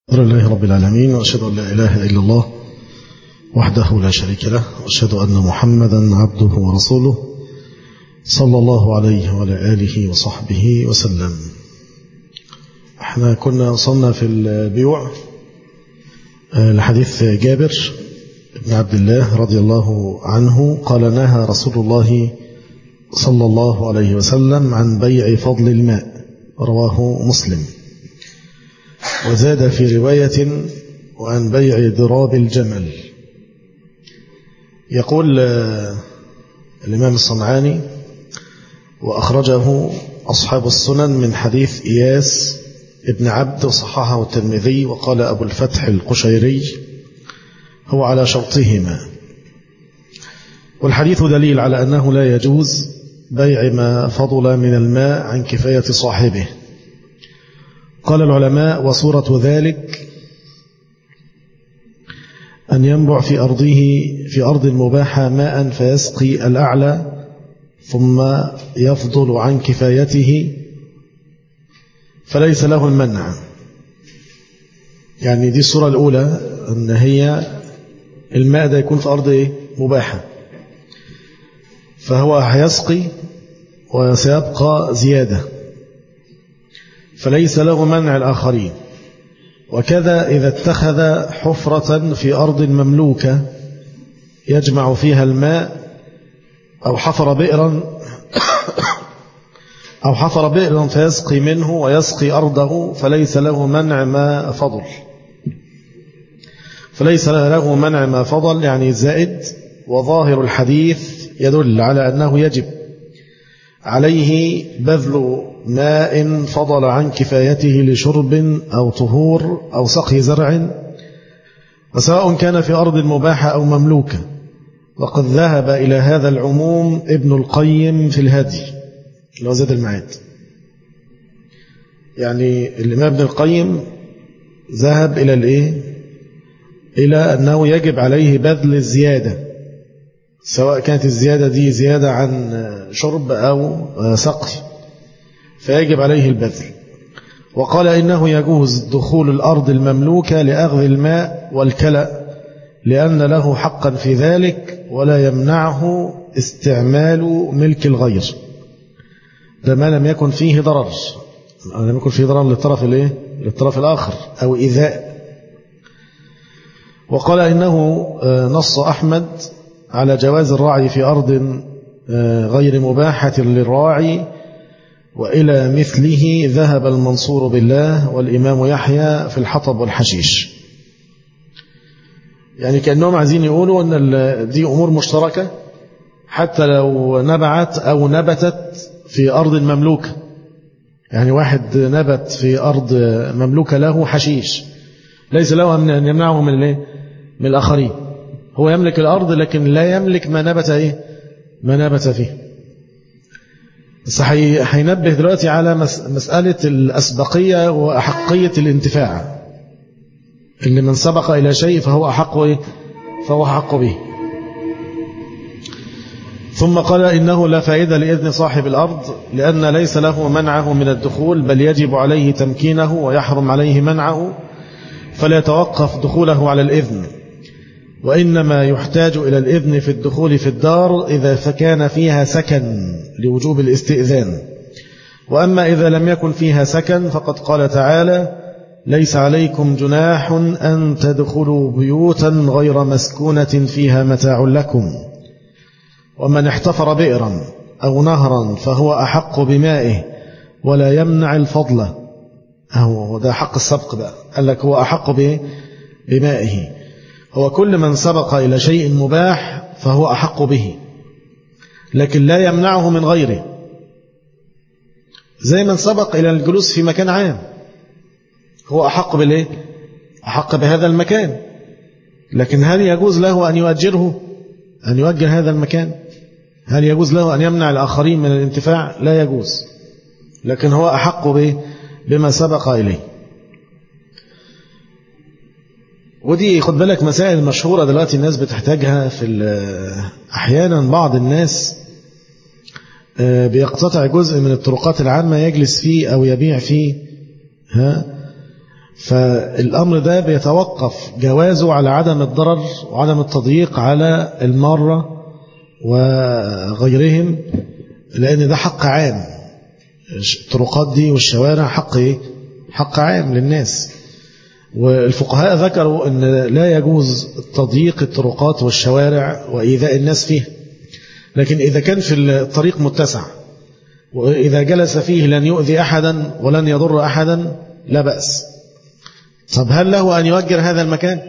لله رب العالمين وأشهد أن لا إله إلا الله وحده لا شريك له وأشهد أن محمدا عبده ورسوله صلى الله عليه وعلى آله وصحبه وسلم احنا كنا وصلنا في البيوع لحديث جابر بن عبد الله رضي الله عنه قال نهى رسول الله صلى الله عليه وسلم عن بيع فضل الماء رواه مسلم وزاد في رواية وعن بيع ضراب الجمل يقول الإمام الصنعاني وأخرجه أصحاب السنن من حديث إياس ابن عبد وصححه الترمذي وقال أبو الفتح القشيري هو على شرطهما والحديث دليل على أنه لا يجوز بيع ما فضل من الماء عن كفاية صاحبه قال العلماء وصورة ذلك أن ينبع في أرضه في أرض مباحة ماء فيسقي الأعلى ثم يفضل عن كفايته فليس له المنع يعني دي الصورة الأولى أن هي الماء ده يكون في أرض إيه؟ مباحة فهو هيسقي وسيبقى زيادة فليس له منع الآخرين وكذا إذا اتخذ حفرة في أرض مملوكة يجمع فيها الماء أو حفر بئرا أو حفر بئرا فيسقي منه ويسقي أرضه فليس له منع ما فضل فليس له منع ما فضل يعني زائد وظاهر الحديث يدل على أنه يجب عليه بذل ماء فضل عن كفايته لشرب أو طهور أو سقي زرع وسواء كان في أرض مباحة أو مملوكة وقد ذهب إلى هذا العموم ابن القيم في الهدي اللي هو زاد المعاد يعني الإمام ابن القيم ذهب إلى الإيه إلى أنه يجب عليه بذل الزيادة سواء كانت الزيادة دي زيادة عن شرب أو سقي فيجب عليه البذل وقال إنه يجوز دخول الأرض المملوكة لأخذ الماء والكلأ لأن له حقا في ذلك ولا يمنعه استعمال ملك الغير ده ما لم يكن فيه ضرر لم يكن فيه ضرر للطرف الايه للطرف الآخر أو إيذاء وقال إنه نص أحمد على جواز الرعي في أرض غير مباحة للراعي وإلى مثله ذهب المنصور بالله والإمام يحيى في الحطب والحشيش يعني كأنهم عايزين يقولوا أن دي أمور مشتركة حتى لو نبعت أو نبتت في أرض مملوكة يعني واحد نبت في أرض مملوكة له حشيش ليس له أن يمنعه من الايه من الآخرين هو يملك الأرض لكن لا يملك ما نبت إيه ما نبت فيه بس هينبه دلوقتي على مسألة الأسبقية وأحقية الانتفاع اللي من سبق إلى شيء فهو أحق إيه فهو أحق به ثم قال إنه لا فائدة لإذن صاحب الأرض لأن ليس له منعه من الدخول بل يجب عليه تمكينه ويحرم عليه منعه فلا يتوقف دخوله على الإذن وإنما يحتاج إلى الإذن في الدخول في الدار إذا فكان فيها سكن لوجوب الاستئذان وأما إذا لم يكن فيها سكن فقد قال تعالى ليس عليكم جناح أن تدخلوا بيوتا غير مسكونة فيها متاع لكم ومن احتفر بئرا أو نهرا فهو أحق بمائه ولا يمنع الفضل أهو ده حق السبق بقى قال لك هو أحق بمائه هو كل من سبق إلى شيء مباح فهو أحق به لكن لا يمنعه من غيره زي من سبق إلى الجلوس في مكان عام هو أحق بالإيه؟ أحق بهذا المكان لكن هل يجوز له أن يؤجره أن يؤجر هذا المكان هل يجوز له أن يمنع الآخرين من الانتفاع لا يجوز لكن هو أحق بما سبق إليه ودي خد بالك مسائل مشهورة دلوقتي الناس بتحتاجها في أحيانا بعض الناس بيقتطع جزء من الطرقات العامة يجلس فيه أو يبيع فيه ها فالأمر ده بيتوقف جوازه على عدم الضرر وعدم التضييق على المارة وغيرهم لأن ده حق عام الطرقات دي والشوارع حق إيه؟ حق عام للناس والفقهاء ذكروا أن لا يجوز تضييق الطرقات والشوارع وإيذاء الناس فيها لكن إذا كان في الطريق متسع وإذا جلس فيه لن يؤذي أحدا ولن يضر أحدا لا بأس طب هل له أن يؤجر هذا المكان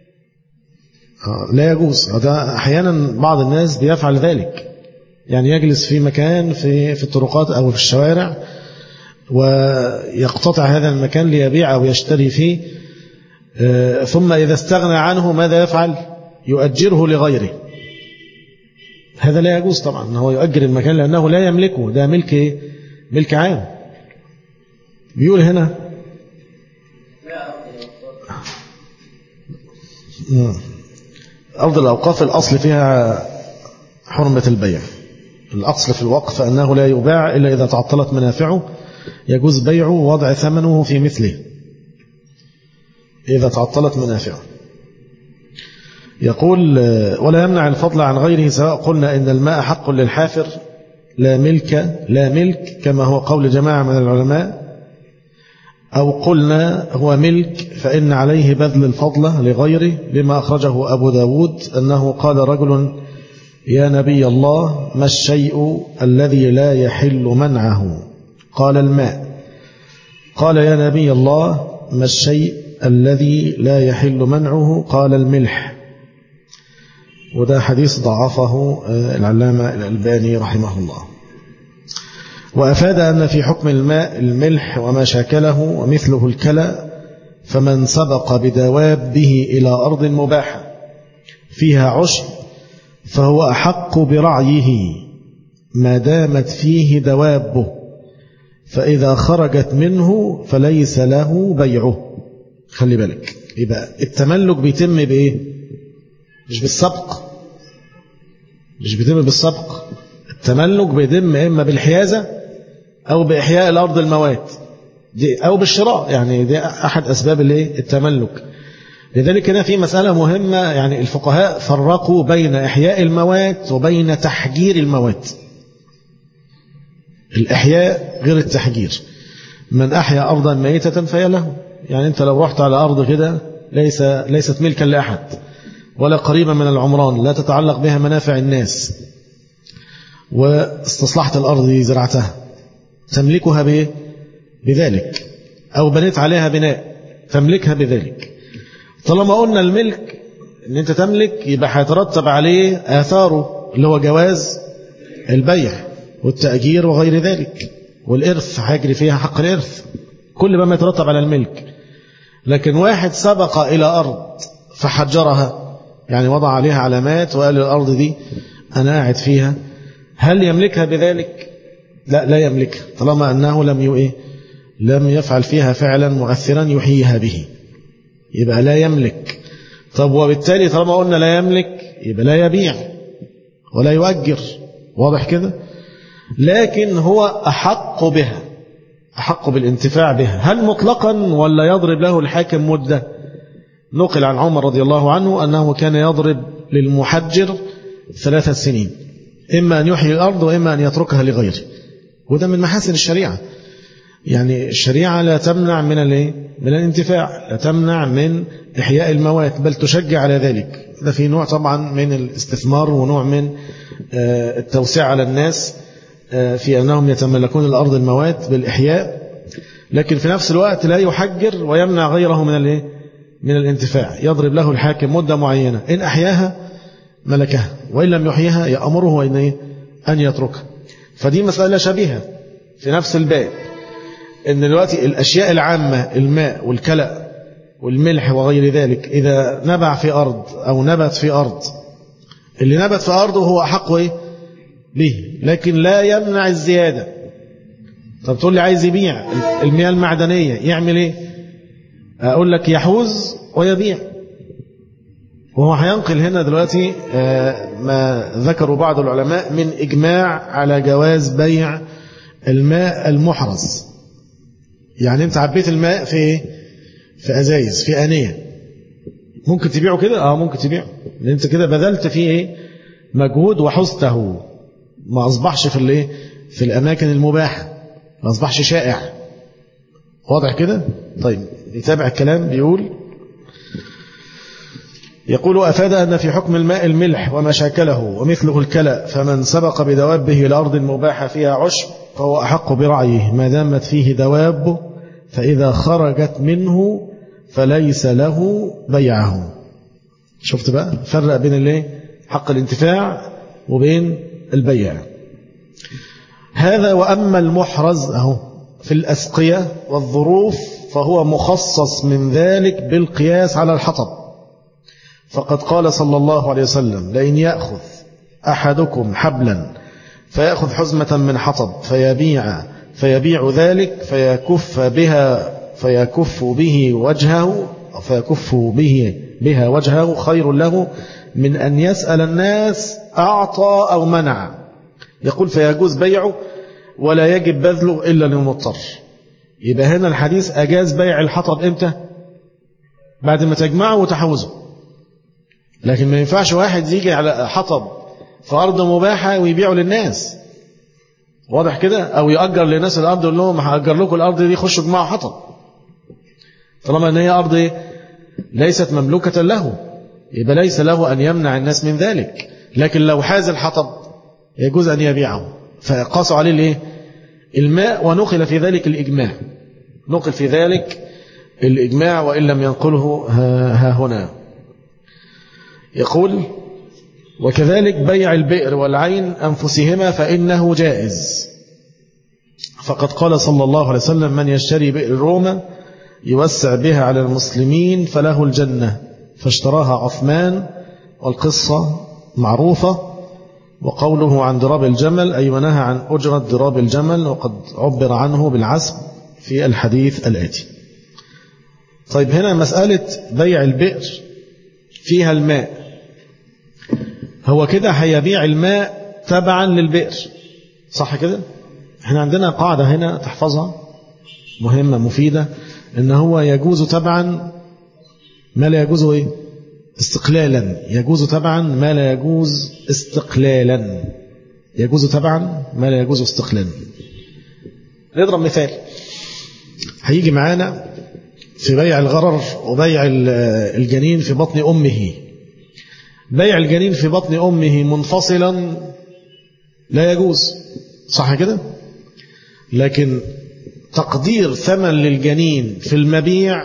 لا يجوز هذا أحيانا بعض الناس بيفعل ذلك يعني يجلس في مكان في في الطرقات أو في الشوارع ويقتطع هذا المكان ليبيع أو يشتري فيه ثم إذا استغنى عنه ماذا يفعل يؤجره لغيره هذا لا يجوز طبعا أنه يؤجر المكان لأنه لا يملكه ده ملك ملك عام بيقول هنا أرض الأوقاف الأصل فيها حرمة البيع الأصل في الوقف أنه لا يباع إلا إذا تعطلت منافعه يجوز بيعه ووضع ثمنه في مثله إذا تعطلت منافعه يقول ولا يمنع الفضل عن غيره سواء قلنا إن الماء حق للحافر لا ملك لا ملك كما هو قول جماعة من العلماء أو قلنا هو ملك فإن عليه بذل الفضل لغيره لما أخرجه أبو داود أنه قال رجل يا نبي الله ما الشيء الذي لا يحل منعه قال الماء قال يا نبي الله ما الشيء الذي لا يحل منعه قال الملح وده حديث ضعفه العلامة الألباني رحمه الله وأفاد أن في حكم الماء الملح وما شاكله ومثله الكلى فمن سبق بدوابه إلى أرض مباحة فيها عشب فهو أحق برعيه ما دامت فيه دوابه فإذا خرجت منه فليس له بيعه خلي بالك يبقى التملك بيتم بإيه مش بالسبق مش بيتم بالسبق التملك بيتم إما بالحيازة أو بإحياء الأرض الموات دي أو بالشراء يعني دي أحد أسباب الايه التملك لذلك هنا في مسألة مهمة يعني الفقهاء فرقوا بين إحياء الموات وبين تحجير الموات الإحياء غير التحجير من أحيا أرضا ميتة فهي له يعني أنت لو رحت على أرض كده ليس ليست ملكا لأحد ولا قريبا من العمران لا تتعلق بها منافع الناس واستصلحت الأرض دي زرعتها تملكها بإيه؟ بذلك أو بنيت عليها بناء تملكها بذلك طالما قلنا الملك ان انت تملك يبقى هيترتب عليه آثاره اللي هو جواز البيع والتأجير وغير ذلك والإرث هيجري فيها حق الإرث كل ما يترتب على الملك لكن واحد سبق إلى أرض فحجرها يعني وضع عليها علامات وقال الأرض دي أنا قاعد فيها هل يملكها بذلك لا لا يملكها طالما أنه لم يؤيه لم يفعل فيها فعلا مؤثرا يحييها به يبقى لا يملك طب وبالتالي طالما قلنا لا يملك يبقى لا يبيع ولا يؤجر واضح كده لكن هو أحق بها أحق بالانتفاع بها هل مطلقا ولا يضرب له الحاكم مدة نقل عن عمر رضي الله عنه أنه كان يضرب للمحجر ثلاثة سنين إما أن يحيي الأرض وإما أن يتركها لغيره وده من محاسن الشريعة يعني الشريعة لا تمنع من الايه من الانتفاع لا تمنع من إحياء الموات بل تشجع على ذلك ده في نوع طبعا من الاستثمار ونوع من التوسيع على الناس في أنهم يتملكون الأرض الموات بالإحياء لكن في نفس الوقت لا يحجر ويمنع غيره من الايه من الانتفاع يضرب له الحاكم مدة معينة إن أحياها ملكها وإن لم يحييها يأمره أن إيه؟ أن يتركها فدي مسألة شبيهة في نفس الباب ان دلوقتي الاشياء العامة الماء والكلأ والملح وغير ذلك اذا نبع في ارض او نبت في ارض اللي نبت في ارضه هو احق ايه به لكن لا يمنع الزيادة طب تقول لي عايز يبيع المياه المعدنية يعمل ايه اقول لك يحوز ويبيع وهو هينقل هنا دلوقتي ما ذكروا بعض العلماء من إجماع على جواز بيع الماء المحرز يعني انت عبيت الماء في في أزايز في آنية ممكن تبيعه كده اه ممكن تبيعه لان انت كده بذلت فيه ايه مجهود وحزته ما اصبحش في الايه في الاماكن المباحه ما اصبحش شائع واضح كده طيب يتابع الكلام بيقول يقول أفاد أن في حكم الماء الملح وما شاكله ومثله الكلى فمن سبق بدوابه إلى أرض مباحة فيها عشب فهو أحق برعيه ما دامت فيه دواب فإذا خرجت منه فليس له بيعه شفت بقى فرق بين الايه حق الانتفاع وبين البيع هذا وأما المحرز أهو في الأسقية والظروف فهو مخصص من ذلك بالقياس على الحطب فقد قال صلى الله عليه وسلم لئن يأخذ أحدكم حبلا فيأخذ حزمة من حطب فيبيع فيبيع ذلك فيكف بها فيكف به وجهه فيكف به بها وجهه خير له من أن يسأل الناس أعطى أو منع يقول فيجوز بيعه ولا يجب بذله إلا للمضطر يبقى هنا الحديث أجاز بيع الحطب إمتى بعد ما تجمعه وتحوزه لكن ما ينفعش واحد يجي على حطب في أرض مباحة ويبيعه للناس واضح كده أو يأجر للناس الأرض يقول لهم هأجر لكم الأرض دي خشوا اجمعوا حطب طالما أن هي أرض ليست مملوكة له يبقى ليس له أن يمنع الناس من ذلك لكن لو حاز الحطب يجوز أن يبيعه فقاسوا عليه الايه الماء ونقل في ذلك الإجماع نقل في ذلك الإجماع وإن لم ينقله ها هنا يقول وكذلك بيع البئر والعين أنفسهما فإنه جائز فقد قال صلى الله عليه وسلم من يشتري بئر روما يوسع بها على المسلمين فله الجنة فاشتراها عثمان والقصة معروفة وقوله عن ضراب الجمل أي ونهى عن أجرة ضراب الجمل وقد عبر عنه بالعسب في الحديث الآتي طيب هنا مسألة بيع البئر فيها الماء هو كده هيبيع الماء تبعا للبئر صح كده احنا عندنا قاعدة هنا تحفظها مهمة مفيدة ان هو يجوز تبعا ما لا يجوز ايه استقلالا يجوز تبعا ما لا يجوز استقلالا يجوز تبعا ما لا يجوز استقلالا نضرب مثال هيجي معانا في بيع الغرر وبيع الجنين في بطن أمه بيع الجنين في بطن أمه منفصلا لا يجوز صح كده لكن تقدير ثمن للجنين في المبيع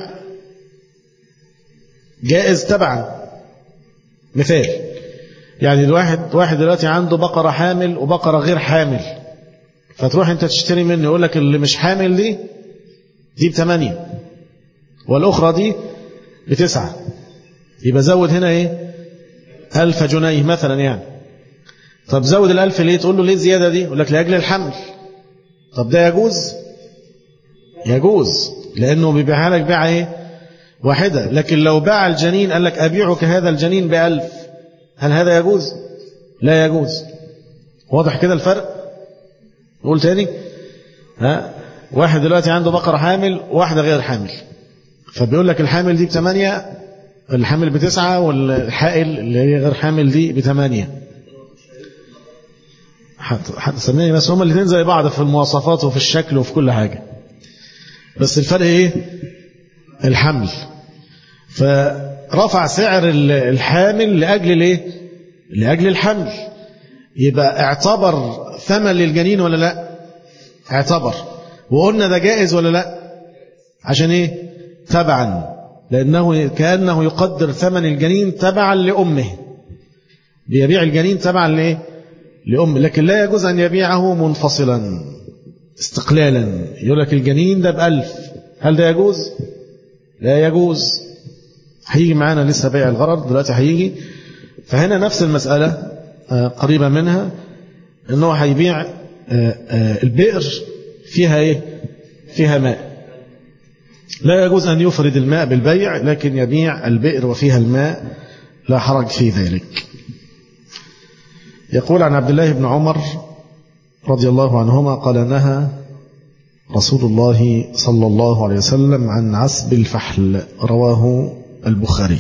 جائز تبعا مثال يعني الواحد واحد دلوقتي عنده بقرة حامل وبقرة غير حامل فتروح انت تشتري منه يقول لك اللي مش حامل دي دي بثمانية والأخرى دي بتسعة يبقى زود هنا ايه ألف جنيه مثلا يعني طب زود الألف ليه تقول له ليه الزيادة دي يقول لك لأجل الحمل طب ده يجوز يجوز لأنه بيبيعها لك بيعة ايه واحدة لكن لو باع الجنين قال لك أبيعك هذا الجنين بألف هل هذا يجوز لا يجوز واضح كده الفرق نقول تاني ها واحد دلوقتي عنده بقرة حامل وواحدة غير حامل فبيقول لك الحامل دي بثمانية الحامل بتسعة والحائل اللي هي غير حامل دي بثمانية هتسميني بس هما الاثنين زي بعض في المواصفات وفي الشكل وفي كل حاجة بس الفرق ايه الحمل فرفع سعر الحامل لأجل الايه لأجل الحمل يبقى اعتبر ثمن للجنين ولا لا اعتبر وقلنا ده جائز ولا لا عشان ايه تبعا لأنه كأنه يقدر ثمن الجنين تبعا لأمه بيبيع الجنين تبعا لإيه لأمه لكن لا يجوز أن يبيعه منفصلا استقلالا يقول لك الجنين ده بألف هل ده يجوز لا يجوز هيجي معانا لسه بيع الغرض دلوقتي هيجي فهنا نفس المسألة قريبة منها أنه هيبيع البئر فيها إيه فيها ماء لا يجوز أن يفرد الماء بالبيع لكن يبيع البئر وفيها الماء لا حرج في ذلك يقول عن عبد الله بن عمر رضي الله عنهما قال نهى رسول الله صلى الله عليه وسلم عن عسب الفحل رواه البخاري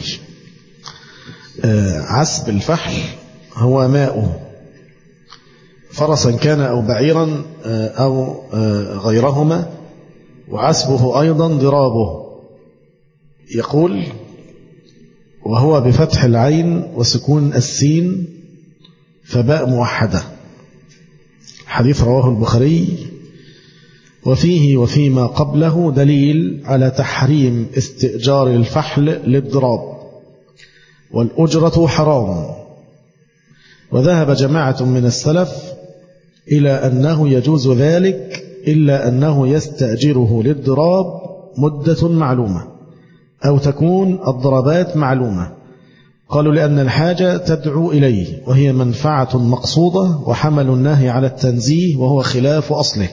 عسب الفحل هو ماؤه فرسا كان أو بعيرا أو غيرهما وعسبه أيضا ضرابه يقول وهو بفتح العين وسكون السين فباء موحدة حديث رواه البخاري وفيه وفيما قبله دليل على تحريم استئجار الفحل للضراب والأجرة حرام وذهب جماعة من السلف إلى أنه يجوز ذلك إلا أنه يستأجره للضراب مدة معلومة أو تكون الضربات معلومة قالوا لأن الحاجة تدعو إليه وهي منفعة مقصودة وحمل النهي على التنزيه وهو خلاف أصله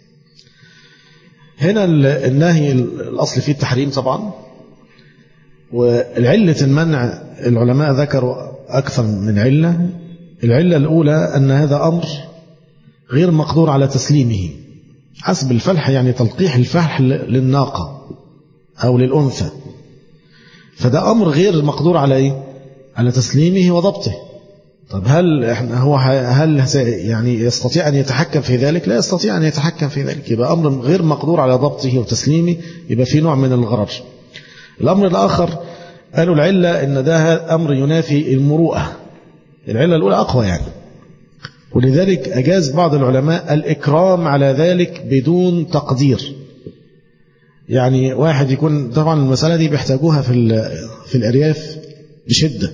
هنا النهي الأصل فيه التحريم طبعا والعلة المنع العلماء ذكروا أكثر من علة العلة الأولى أن هذا أمر غير مقدور على تسليمه حسب الفلح يعني تلقيح الفحل للناقة أو للأنثى فده أمر غير مقدور على إيه؟ على تسليمه وضبطه طب هل احنا هو هل يعني يستطيع أن يتحكم في ذلك لا يستطيع أن يتحكم في ذلك يبقى أمر غير مقدور على ضبطه وتسليمه يبقى في نوع من الغرر الأمر الآخر قالوا العلة أن ده أمر ينافي المروءة العلة الأولى أقوى يعني ولذلك أجاز بعض العلماء الإكرام على ذلك بدون تقدير يعني واحد يكون طبعا المسألة دي بيحتاجوها في في الأرياف بشدة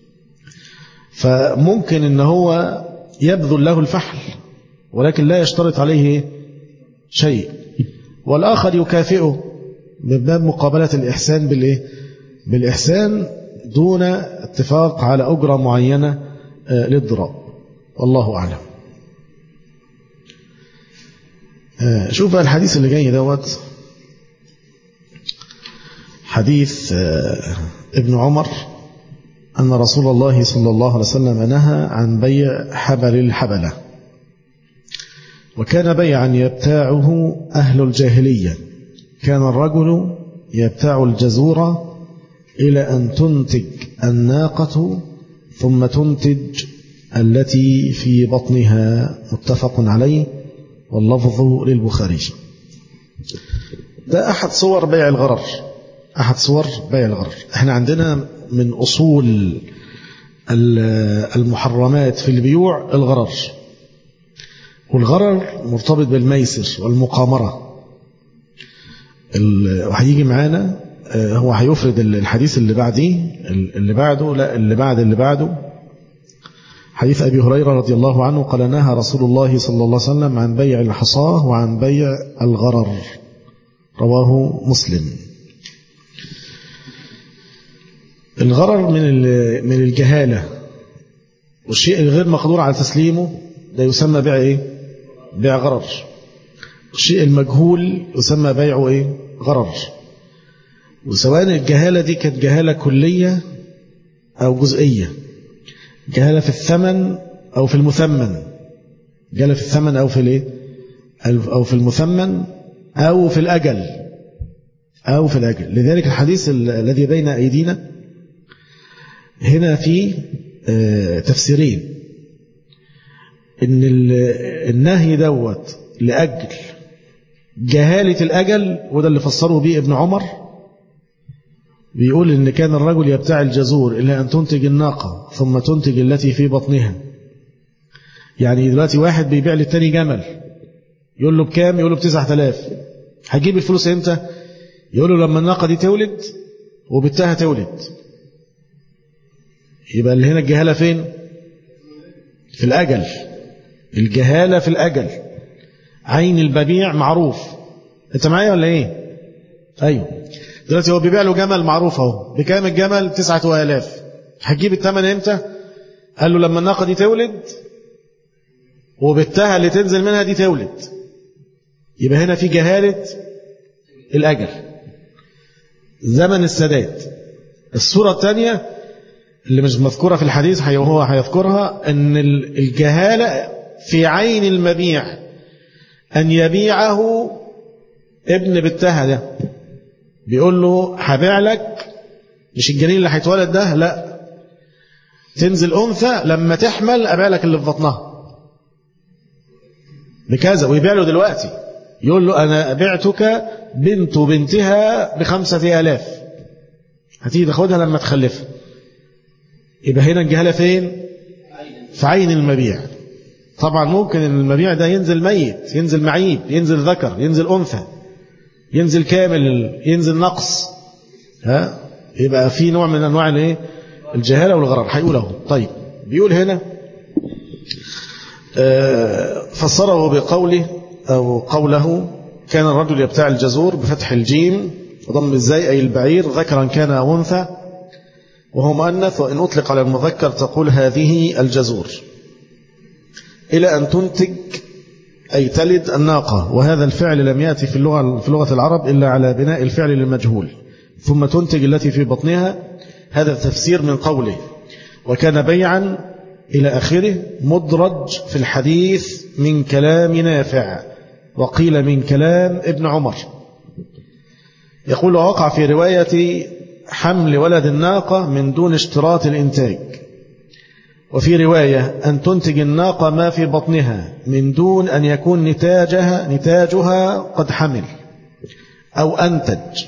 فممكن ان هو يبذل له الفحل ولكن لا يشترط عليه شيء والآخر يكافئه من باب مقابلة الإحسان بالإيه؟ بالإحسان دون اتفاق على أجرة معينة للضراب والله أعلم شوف الحديث اللي جاي دوت حديث ابن عمر أن رسول الله صلى الله عليه وسلم نهى عن بيع حبل الحبلة وكان بيعا يبتاعه أهل الجاهلية كان الرجل يبتاع الجزور إلى أن تنتج الناقة ثم تنتج التي في بطنها متفق عليه واللفظ للبخاري ده أحد صور بيع الغرر أحد صور بيع الغرر احنا عندنا من أصول المحرمات في البيوع الغرر والغرر مرتبط بالميسر والمقامرة وهيجي معانا هو هيفرد الحديث اللي بعديه اللي بعده لا اللي بعد اللي بعده حديث أبي هريرة رضي الله عنه قال نهى رسول الله صلى الله عليه وسلم عن بيع الحصاه وعن بيع الغرر رواه مسلم الغرر من من الجهالة والشيء الغير مقدور على تسليمه ده يسمى بيع ايه بيع غرر الشيء المجهول يسمى بيعه ايه غرر وسواء الجهالة دي كانت جهالة كلية أو جزئية جهالة في الثمن أو في المثمن جهالة في الثمن أو في الايه أو في المثمن أو في الأجل أو في الأجل لذلك الحديث الذي بين أيدينا هنا في تفسيرين ان النهي دوت لأجل جهالة الأجل وده اللي فسره به ابن عمر بيقول ان كان الرجل يبتاع الجزور إلى أن تنتج الناقة ثم تنتج التي في بطنها يعني دلوقتي واحد بيبيع للتاني جمل يقول له بكام يقول له بتسعة آلاف هتجيب الفلوس امتى يقول له لما الناقة دي تولد وبتها تولد يبقى اللي هنا الجهالة فين في الأجل الجهالة في الأجل عين الببيع معروف انت معايا ولا ايه ايوه دلوقتي هو بيبيع له جمل معروف اهو بكام الجمل تسعة آلاف هتجيب الثمن امتى قال له لما الناقة دي تولد وبالتها اللي تنزل منها دي تولد يبقى هنا في جهالة الأجل زمن السادات الصورة الثانية اللي مش مذكورة في الحديث وهو هيذكرها أن الجهالة في عين المبيع أن يبيعه ابن بنتها ده بيقول له هبيع لك مش الجنين اللي هيتولد ده لا تنزل أنثى لما تحمل أبيع لك اللي في بطنها بكذا ويبيع له دلوقتي يقول له أنا بعتك بنت بنتها بخمسة آلاف هتيجي تاخدها لما تخلفها يبقى هنا الجهالة فين في عين المبيع طبعا ممكن المبيع ده ينزل ميت ينزل معيب ينزل ذكر ينزل أنثى ينزل كامل ينزل نقص ها يبقى في نوع من أنواع الايه الجهالة والغرر هيقوله طيب بيقول هنا فسره بقوله أو قوله كان الرجل يبتاع الجزور بفتح الجيم وضم الزاي أي البعير ذكرا كان أو أنثى وهو مؤنث وإن أطلق على المذكر تقول هذه الجزور إلى أن تنتج أي تلد الناقة وهذا الفعل لم يأتي في اللغة, في لغة العرب إلا على بناء الفعل للمجهول ثم تنتج التي في بطنها هذا التفسير من قوله وكان بيعا إلى آخره مدرج في الحديث من كلام نافع وقيل من كلام ابن عمر يقول وقع في رواية حمل ولد الناقة من دون اشتراط الإنتاج وفي رواية أن تنتج الناقة ما في بطنها من دون أن يكون نتاجها, نتاجها قد حمل أو أنتج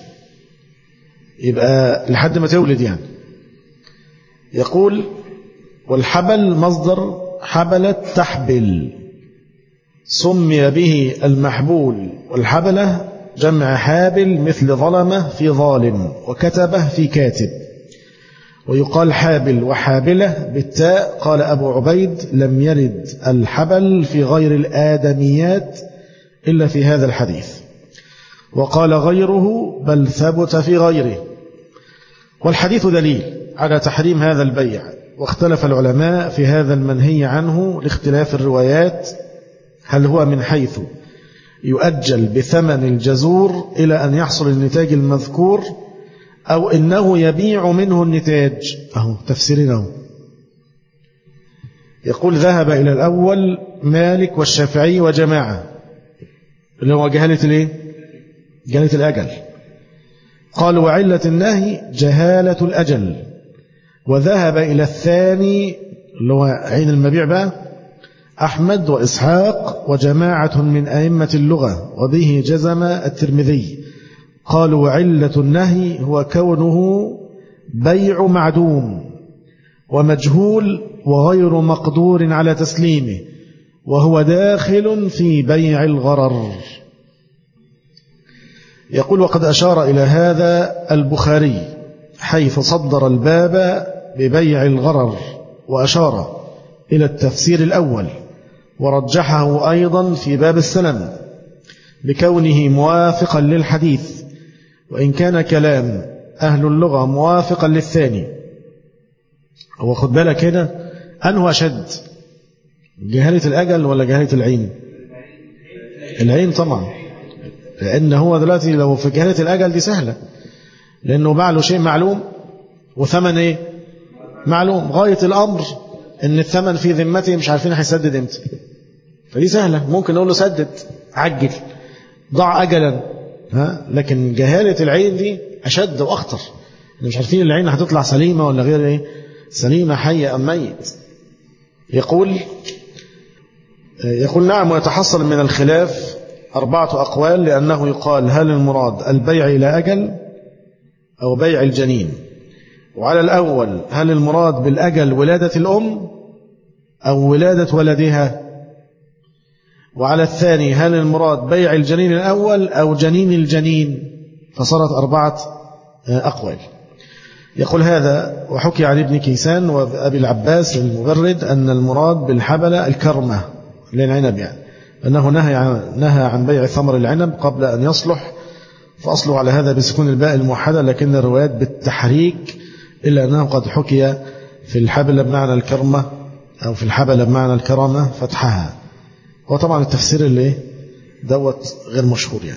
يبقى لحد ما تولد يعني يقول والحبل مصدر حبلت تحبل سمي به المحبول والحبلة جمع حابل مثل ظلمة في ظالم وكتبه في كاتب ويقال حابل وحابلة بالتاء قال أبو عبيد لم يرد الحبل في غير الآدميات إلا في هذا الحديث وقال غيره بل ثبت في غيره والحديث دليل على تحريم هذا البيع واختلف العلماء في هذا المنهي عنه لاختلاف الروايات هل هو من حيث يؤجل بثمن الجزور إلى أن يحصل النتاج المذكور أو إنه يبيع منه النتاج أهو تفسيرنا يقول ذهب إلى الأول مالك والشافعي وجماعة اللي هو جهالة الايه جهالة الأجل قالوا وعلة النهي جهالة الأجل وذهب إلى الثاني اللي هو عين المبيع بقى أحمد وإسحاق وجماعة من أئمة اللغة وبه جزم الترمذي قالوا وعلة النهي هو كونه بيع معدوم ومجهول وغير مقدور على تسليمه وهو داخل في بيع الغرر يقول وقد أشار إلى هذا البخاري حيث صدر الباب ببيع الغرر وأشار إلى التفسير الأول ورجحه أيضا في باب السلم بكونه موافقا للحديث وإن كان كلام أهل اللغة موافقا للثاني هو خد بالك هنا أنه أشد جهالة الأجل ولا جهالة العين العين طبعا لأن هو دلوقتي لو في جهالة الأجل دي سهلة لأنه باع له شيء معلوم وثمن إيه معلوم غاية الأمر إن الثمن في ذمته مش عارفين هيسدد امتى فدي سهلة ممكن نقول له سدد عجل ضع أجلا ها لكن جهالة العين دي أشد وأخطر مش عارفين العين هتطلع سليمة ولا غير إيه سليمة حية أم ميت يقول يقول نعم ويتحصل من الخلاف أربعة أقوال لأنه يقال هل المراد البيع إلى أجل أو بيع الجنين وعلى الأول هل المراد بالأجل ولادة الأم أو ولادة ولدها وعلى الثاني هل المراد بيع الجنين الأول أو جنين الجنين فصارت أربعة أقوال يقول هذا وحكي عن ابن كيسان وأبي العباس المبرد أن المراد بالحبلة الكرمة للعنب يعني أنه نهى عن, نهى عن بيع ثمر العنب قبل أن يصلح فأصله على هذا بسكون الباء الموحدة لكن الروايات بالتحريك إلا أنه قد حكي في الحبلة بمعنى الكرمة أو في الحبلة بمعنى الكرامة فتحها وطبعا التفسير اللي دوت غير مشهور يعني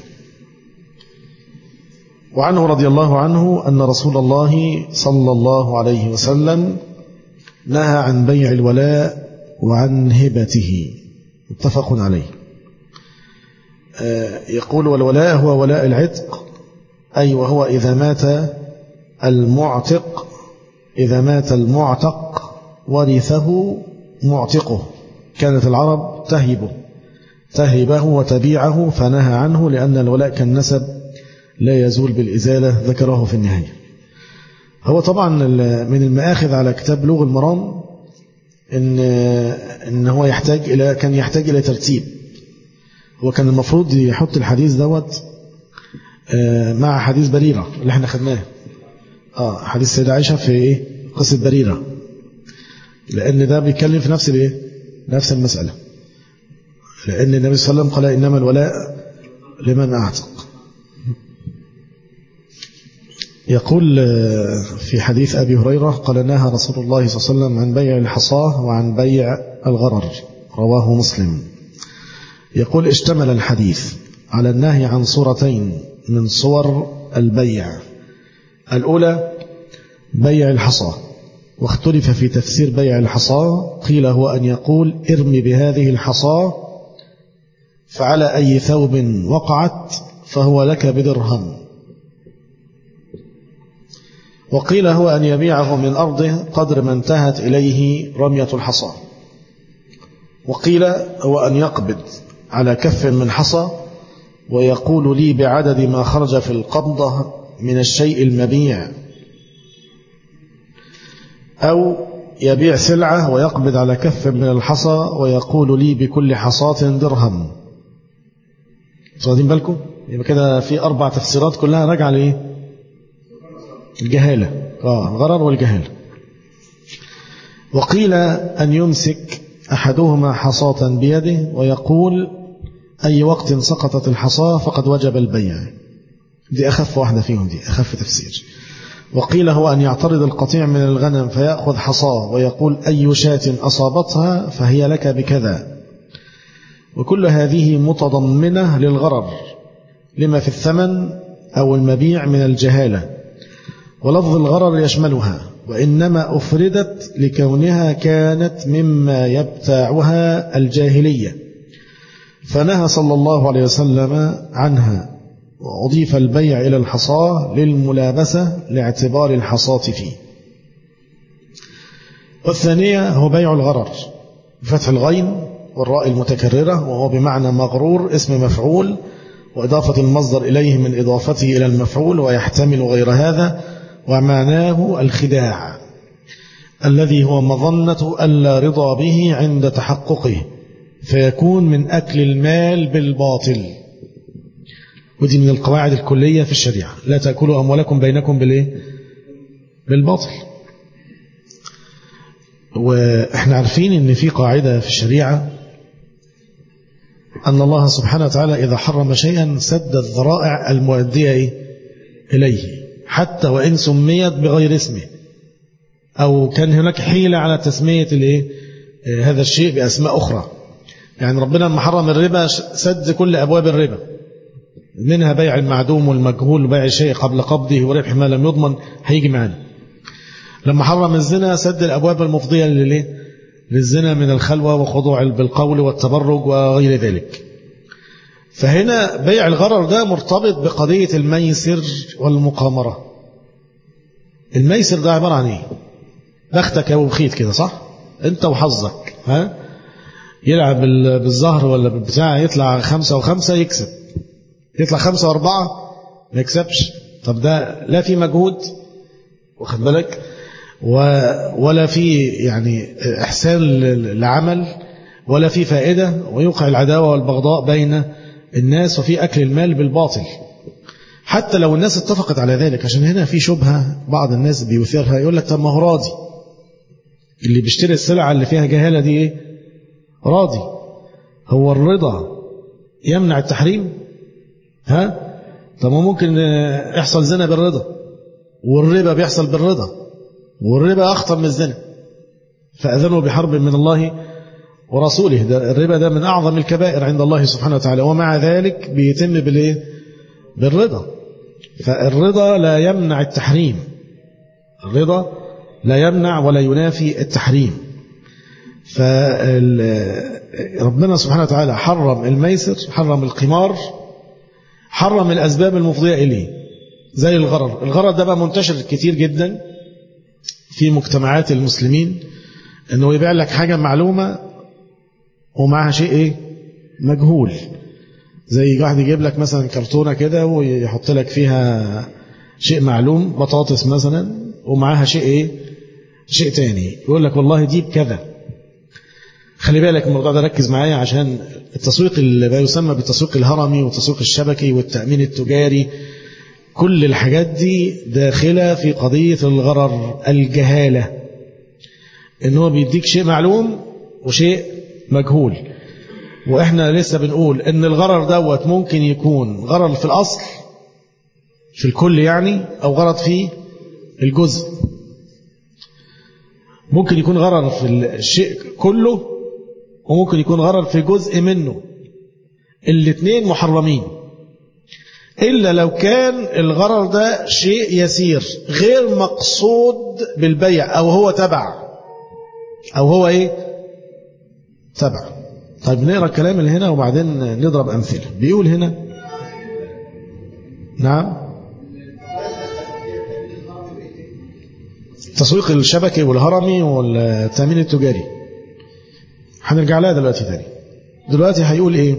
وعنه رضي الله عنه أن رسول الله صلى الله عليه وسلم نهى عن بيع الولاء وعن هبته متفق عليه يقول والولاء هو ولاء العتق أي وهو إذا مات المعتق إذا مات المعتق ورثه معتقه كانت العرب تهبه تهبه وتبيعه فنهى عنه لأن الولاء كالنسب لا يزول بالإزالة ذكره في النهاية هو طبعا من المآخذ على كتاب لغ المرام إن, إن هو يحتاج إلى كان يحتاج إلى ترتيب هو كان المفروض يحط الحديث دوت مع حديث بريرة اللي احنا خدناه اه حديث سيدة عائشة في ايه قصة بريرة لأن ده بيتكلم في نفس الايه نفس المسألة لأن النبي صلى الله عليه وسلم قال إنما الولاء لمن أعتق يقول في حديث أبي هريرة قال نهى رسول الله صلى الله عليه وسلم عن بيع الحصاه وعن بيع الغرر رواه مسلم يقول اشتمل الحديث على النهي عن صورتين من صور البيع الأولى بيع الحصى واختلف في تفسير بيع الحصى قيل هو أن يقول ارمي بهذه الحصى فعلى أي ثوب وقعت فهو لك بدرهم وقيل هو أن يبيعه من أرضه قدر ما انتهت إليه رمية الحصى وقيل هو أن يقبض على كف من حصى ويقول لي بعدد ما خرج في القبضة من الشيء المبيع أو يبيع سلعة ويقبض على كف من الحصى ويقول لي بكل حصاة درهم واخدين بالكم يبقى كده في أربع تفسيرات كلها راجعة لإيه الجهالة آه الغرر والجهالة وقيل أن يمسك أحدهما حصاة بيده ويقول أي وقت سقطت الحصاة فقد وجب البيع دي أخف واحدة فيهم دي أخف تفسير وقيل هو أن يعترض القطيع من الغنم فيأخذ حصاه ويقول أي شاة أصابتها فهي لك بكذا وكل هذه متضمنة للغرر لما في الثمن أو المبيع من الجهالة ولفظ الغرر يشملها وإنما أفردت لكونها كانت مما يبتاعها الجاهلية فنهى صلى الله عليه وسلم عنها وأضيف البيع إلى الحصاة للملابسة لاعتبار الحصاة فيه والثانية هو بيع الغرر بفتح الغين والراء المتكررة وهو بمعنى مغرور اسم مفعول وإضافة المصدر إليه من إضافته إلى المفعول ويحتمل غير هذا ومعناه الخداع الذي هو مظنة ألا رضا به عند تحققه فيكون من أكل المال بالباطل ودي من القواعد الكلية في الشريعة لا تأكلوا أموالكم بينكم بالإيه؟ بالباطل وإحنا عارفين أن في قاعدة في الشريعة أن الله سبحانه وتعالى إذا حرم شيئا سد الذرائع المؤدية إليه حتى وإن سميت بغير اسمه أو كان هناك حيلة على تسمية الإيه؟ هذا الشيء بأسماء أخرى يعني ربنا لما حرم الربا سد كل أبواب الربا منها بيع المعدوم والمجهول وبيع الشيء قبل قبضه وربح ما لم يضمن هيجي معانا لما حرم الزنا سد الأبواب المفضية لليه للزنا من الخلوة وخضوع بالقول والتبرج وغير ذلك فهنا بيع الغرر ده مرتبط بقضية الميسر والمقامرة الميسر ده عبارة عن ايه بختك يا بخيت كده صح انت وحظك ها يلعب بالظهر ولا بالبتاع يطلع خمسة وخمسة يكسب يطلع خمسة واربعة ما يكسبش طب ده لا في مجهود واخد بالك ولا في يعني إحسان للعمل ولا في فائدة ويوقع العداوة والبغضاء بين الناس وفي أكل المال بالباطل حتى لو الناس اتفقت على ذلك عشان هنا في شبهة بعض الناس بيثيرها يقول لك طب ما هو راضي اللي بيشتري السلعة اللي فيها جهالة دي ايه راضي هو الرضا يمنع التحريم ها طب ما ممكن يحصل زنا بالرضا والربا بيحصل بالرضا والربا أخطر من الزنا فأذنوا بحرب من الله ورسوله ده الربا ده من أعظم الكبائر عند الله سبحانه وتعالى ومع ذلك بيتم بالإيه؟ بالرضا فالرضا لا يمنع التحريم الرضا لا يمنع ولا ينافي التحريم فربنا سبحانه وتعالى حرم الميسر حرم القمار حرم الأسباب المفضية إليه زي الغرر الغرر ده بقى منتشر كتير جدا في مجتمعات المسلمين انه يبيع لك حاجة معلومة ومعها شيء ايه مجهول زي واحد يجيب لك مثلا كرتونة كده ويحط لك فيها شيء معلوم بطاطس مثلا ومعاها شيء ايه شيء تاني يقول لك والله دي بكذا خلي بالك الموضوع ده ركز معايا عشان التسويق اللي ما يسمى بالتسويق الهرمي والتسويق الشبكي والتأمين التجاري كل الحاجات دي داخلة في قضية الغرر الجهالة ان هو بيديك شيء معلوم وشيء مجهول واحنا لسه بنقول ان الغرر دوت ممكن يكون غرر في الاصل في الكل يعني او غرض في الجزء ممكن يكون غرر في الشيء كله وممكن يكون غرر في جزء منه الاثنين محرمين إلا لو كان الغرر ده شيء يسير غير مقصود بالبيع أو هو تبع أو هو إيه تبع طيب نقرأ الكلام اللي هنا وبعدين نضرب أمثلة بيقول هنا نعم التسويق الشبكي والهرمي والتأمين التجاري هنرجع لها دلوقتي تاني دلوقتي هيقول ايه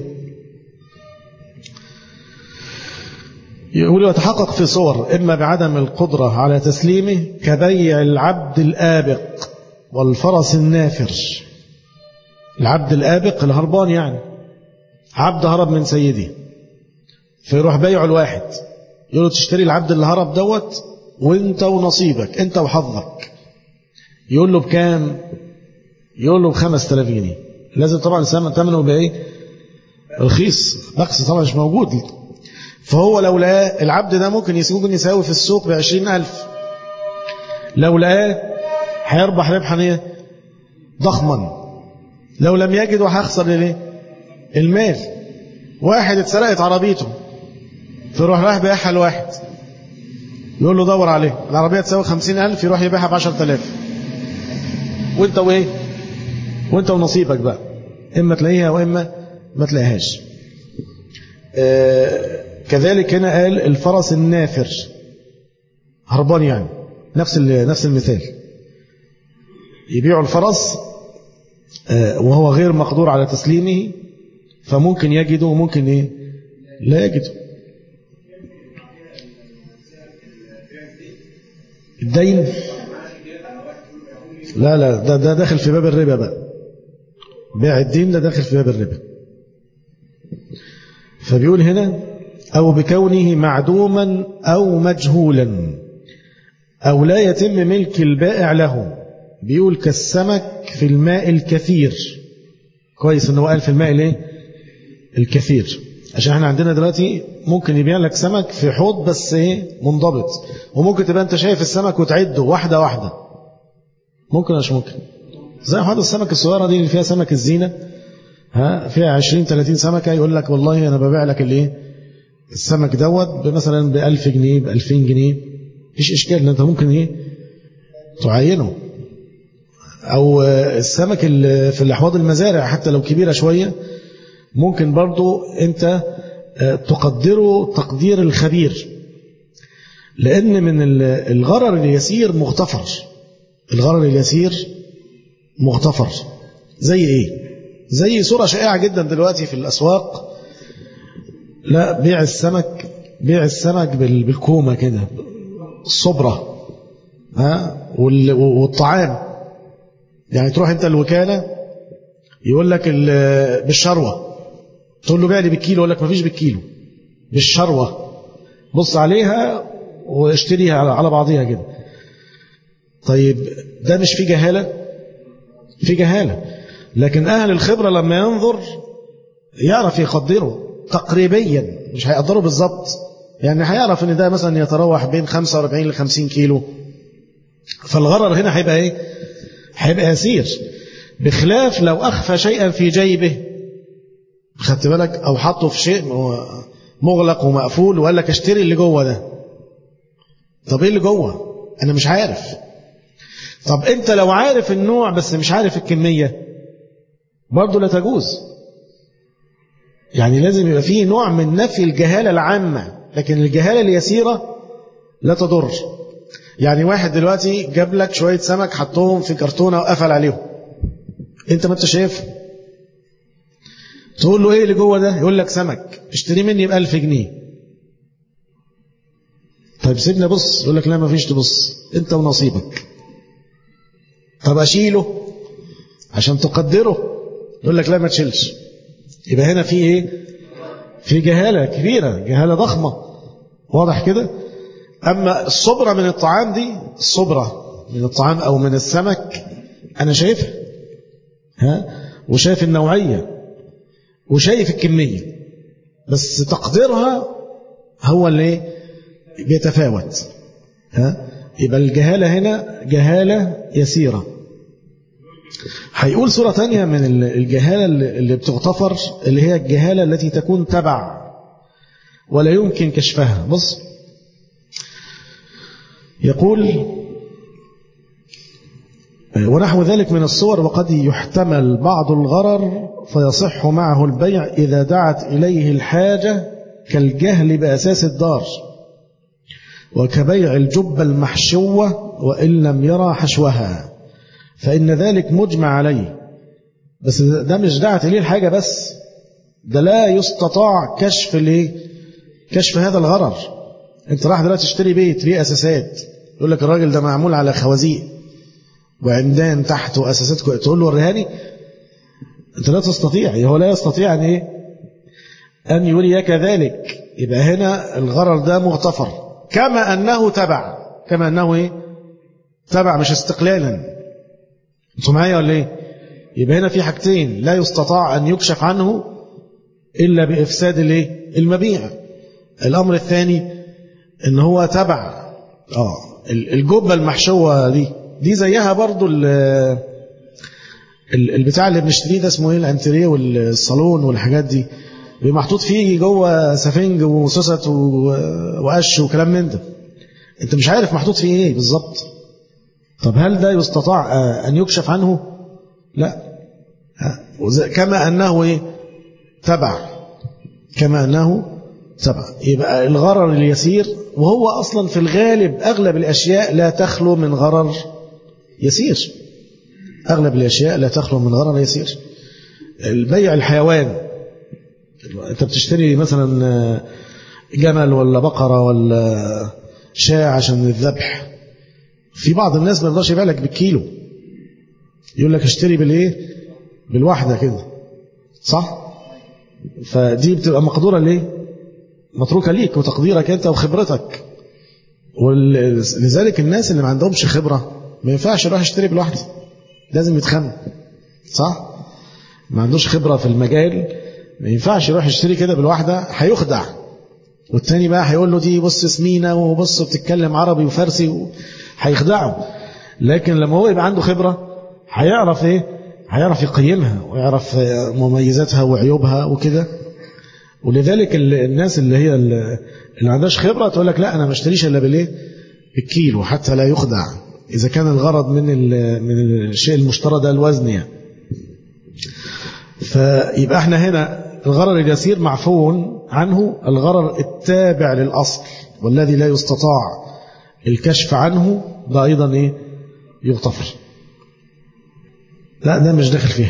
يقول يتحقق في صور إما بعدم القدرة على تسليمه كبيع العبد الآبق والفرس النافر العبد الآبق الهربان يعني عبد هرب من سيدي فيروح بيعه الواحد يقول له تشتري العبد اللي هرب دوت وانت ونصيبك انت وحظك يقول له بكام يقول له بخمس تلاف جنيه لازم طبعا السمن ثمنه بايه رخيص بخس طبعا مش موجود فهو لو لقاه العبد ده ممكن ممكن يساوي في السوق بعشرين ألف لو لقاه هيربح ربحا ايه ضخما لو لم يجد وهيخسر الايه المال واحد اتسرقت عربيته فيروح رايح بيعها لواحد يقول له دور عليه العربية تساوي خمسين ألف يروح يبيعها بعشر تلاف وانت وايه وانت ونصيبك بقى اما تلاقيها واما ما تلاقيهاش آه كذلك هنا قال الفرس النافر هربان يعني نفس نفس المثال يبيعوا الفرس آه وهو غير مقدور على تسليمه فممكن يجده وممكن ايه لا يجده الدين لا لا ده, ده داخل في باب الربا بقى بيع الدين ده داخل في باب الربا فبيقول هنا أو بكونه معدوما أو مجهولا أو لا يتم ملك البائع له بيقول كالسمك في الماء الكثير كويس انه قال في الماء الايه الكثير عشان احنا عندنا دلوقتي ممكن يبيع لك سمك في حوض بس ايه منضبط وممكن تبقى انت شايف السمك وتعده واحدة واحدة ممكن مش ممكن زي حوض السمك الصغيرة دي اللي فيها سمك الزينة ها فيها 20 30 سمكة يقول لك والله انا ببيع لك الايه السمك دوت مثلا ب 1000 جنيه ب 2000 جنيه مفيش اشكال ان انت ممكن ايه تعينه او السمك اللي في الاحواض المزارع حتى لو كبيرة شوية ممكن برضو انت تقدره تقدير الخبير لان من الغرر اليسير مغتفر الغرر اليسير مغتفر زي ايه زي صورة شائعة جدا دلوقتي في الاسواق لا بيع السمك بيع السمك بالكومة كده الصبرة ها والطعام يعني تروح انت الوكالة يقول لك بالشروة تقول له بيع لي بالكيلو يقول لك مفيش بالكيلو بالشروة بص عليها واشتريها على بعضيها كده طيب ده مش في جهالة في جهالة لكن أهل الخبرة لما ينظر يعرف يقدره تقريبيا مش هيقدره بالظبط يعني هيعرف ان ده مثلا يتراوح بين 45 ل 50 كيلو فالغرر هنا هيبقى ايه هيبقى يسير بخلاف لو أخفى شيئا في جيبه خدت بالك أو حطه في شيء مغلق ومقفول وقال لك اشتري اللي جوه ده طب ايه اللي جوه انا مش عارف طب انت لو عارف النوع بس مش عارف الكمية برضه لا تجوز يعني لازم يبقى فيه نوع من نفي الجهالة العامة لكن الجهالة اليسيرة لا تضر يعني واحد دلوقتي جاب لك شوية سمك حطهم في كرتونة وقفل عليهم انت ما انت شايف تقول له ايه اللي جوه ده يقول لك سمك اشتري مني بألف جنيه طيب سيبنا بص يقول لك لا ما فيش تبص انت ونصيبك طب اشيله عشان تقدره يقول لك لا ما تشيلش يبقى هنا في ايه في جهالة كبيرة جهالة ضخمة واضح كده أما الصبرة من الطعام دي الصبرة من الطعام أو من السمك أنا شايفها ها وشايف النوعية وشايف الكمية بس تقديرها هو اللي بيتفاوت ها يبقى الجهالة هنا جهالة يسيرة هيقول صورة تانية من الجهالة اللي بتغتفر اللي هي الجهالة التي تكون تبع ولا يمكن كشفها بص يقول ونحو ذلك من الصور وقد يحتمل بعض الغرر فيصح معه البيع إذا دعت إليه الحاجة كالجهل بأساس الدار وكبيع الجبة المحشوة وإن لم يرى حشوها فإن ذلك مجمع عليه بس ده مش دعت إليه الحاجة بس ده لا يستطاع كشف الايه كشف هذا الغرر انت راح دلوقتي تشتري بيت ليه اساسات يقول لك الراجل ده معمول على خوازيق وعمدان تحت واساسات تقول له وريهاني انت لا تستطيع هو لا يستطيع ان ايه ان يريك ذلك يبقى هنا الغرر ده مغتفر كما انه تبع كما انه ايه تبع مش استقلالا انتوا معايا ولا ايه يبقى هنا في حاجتين لا يستطاع ان يكشف عنه الا بافساد الايه المبيع الامر الثاني ان هو تبع اه الجبه المحشوه دي دي زيها برضو البتاع اللي بنشتريه ده اسمه ايه الانتريه والصالون والحاجات دي بيبقى محطوط فيه جوه سفنج وسوست وقش وكلام من ده انت مش عارف محطوط فيه ايه بالظبط طب هل ده يستطاع ان يكشف عنه لا كما انه ايه تبع كما انه تبع يبقى الغرر اليسير وهو اصلا في الغالب اغلب الاشياء لا تخلو من غرر يسير اغلب الاشياء لا تخلو من غرر يسير البيع الحيوان انت بتشتري مثلا جمل ولا بقرة ولا شاة عشان الذبح في بعض الناس ما يرضاش يبيع لك بالكيلو يقول لك اشتري بالايه بالواحدة كده صح فدي بتبقى مقدورة ليه متروكة ليك وتقديرك انت وخبرتك ولذلك الناس اللي ما عندهمش خبرة ما ينفعش يروح يشتري بالواحدة لازم يتخن صح ما عندوش خبرة في المجال ما ينفعش يروح يشتري كده بالواحدة هيخدع والتاني بقى هيقول له دي بص سمينة وبص بتتكلم عربي وفارسي هيخدعه لكن لما هو يبقى عنده خبرة هيعرف ايه هيعرف يقيمها ويعرف مميزاتها وعيوبها وكده ولذلك الناس اللي هي اللي ما عندهاش خبرة تقول لك لا أنا ما اشتريش إلا بالإيه بالكيلو حتى لا يخدع إذا كان الغرض من من الشيء المشترى ده الوزن يعني فيبقى احنا هنا الغرر اليسير معفو عنه الغرر التابع للأصل والذي لا يستطاع الكشف عنه ده أيضا إيه يغتفر لا ده مش داخل فيها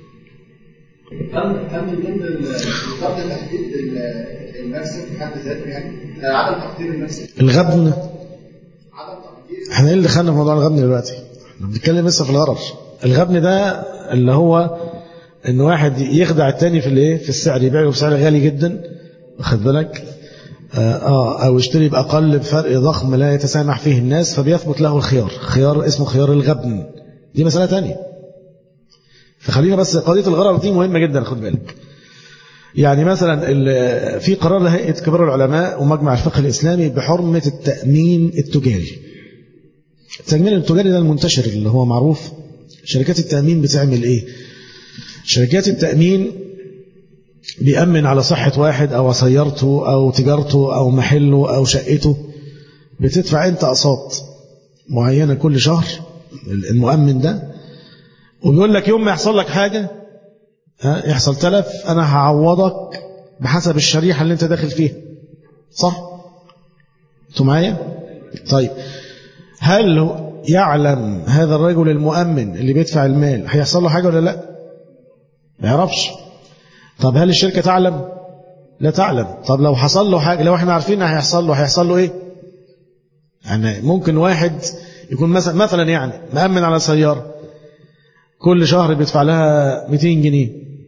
هل هل من ضمن قبل تحديد المكسب في حد ذاته يعني عدم تقدير المكسب الغبن عدم تقدير احنا ايه اللي دخلنا في موضوع الغبن دلوقتي احنا بنتكلم لسه في الغرر الغبن ده اللي هو ان واحد يخدع التاني في الايه في السعر يبيعه بسعر غالي جدا واخد بالك اه او يشتري باقل بفرق ضخم لا يتسامح فيه الناس فبيثبت له الخيار خيار اسمه خيار الغبن دي مسألة تانية فخلينا بس قضية الغرر دي مهمة جدا خد بالك يعني مثلا في قرار لهيئة كبار العلماء ومجمع الفقه الإسلامي بحرمة التأمين التجاري التأمين التجاري ده المنتشر اللي هو معروف شركات التأمين بتعمل ايه شركات التأمين بيأمن على صحة واحد أو سيارته أو تجارته أو محله أو شقته بتدفع أنت أقساط معينة كل شهر المؤمن ده وبيقول لك يوم ما يحصل لك حاجة ها يحصل تلف أنا هعوضك بحسب الشريحة اللي أنت داخل فيها صح؟ أنتوا معايا؟ طيب هل يعلم هذا الرجل المؤمن اللي بيدفع المال هيحصل له حاجة ولا لا؟ ما يعرفش طب هل الشركة تعلم؟ لا تعلم طب لو حصل له حاجة لو احنا عارفين هيحصل له هيحصل له ايه؟ يعني ممكن واحد يكون مثلا مثلا يعني مأمن على سيارة كل شهر بيدفع لها 200 جنيه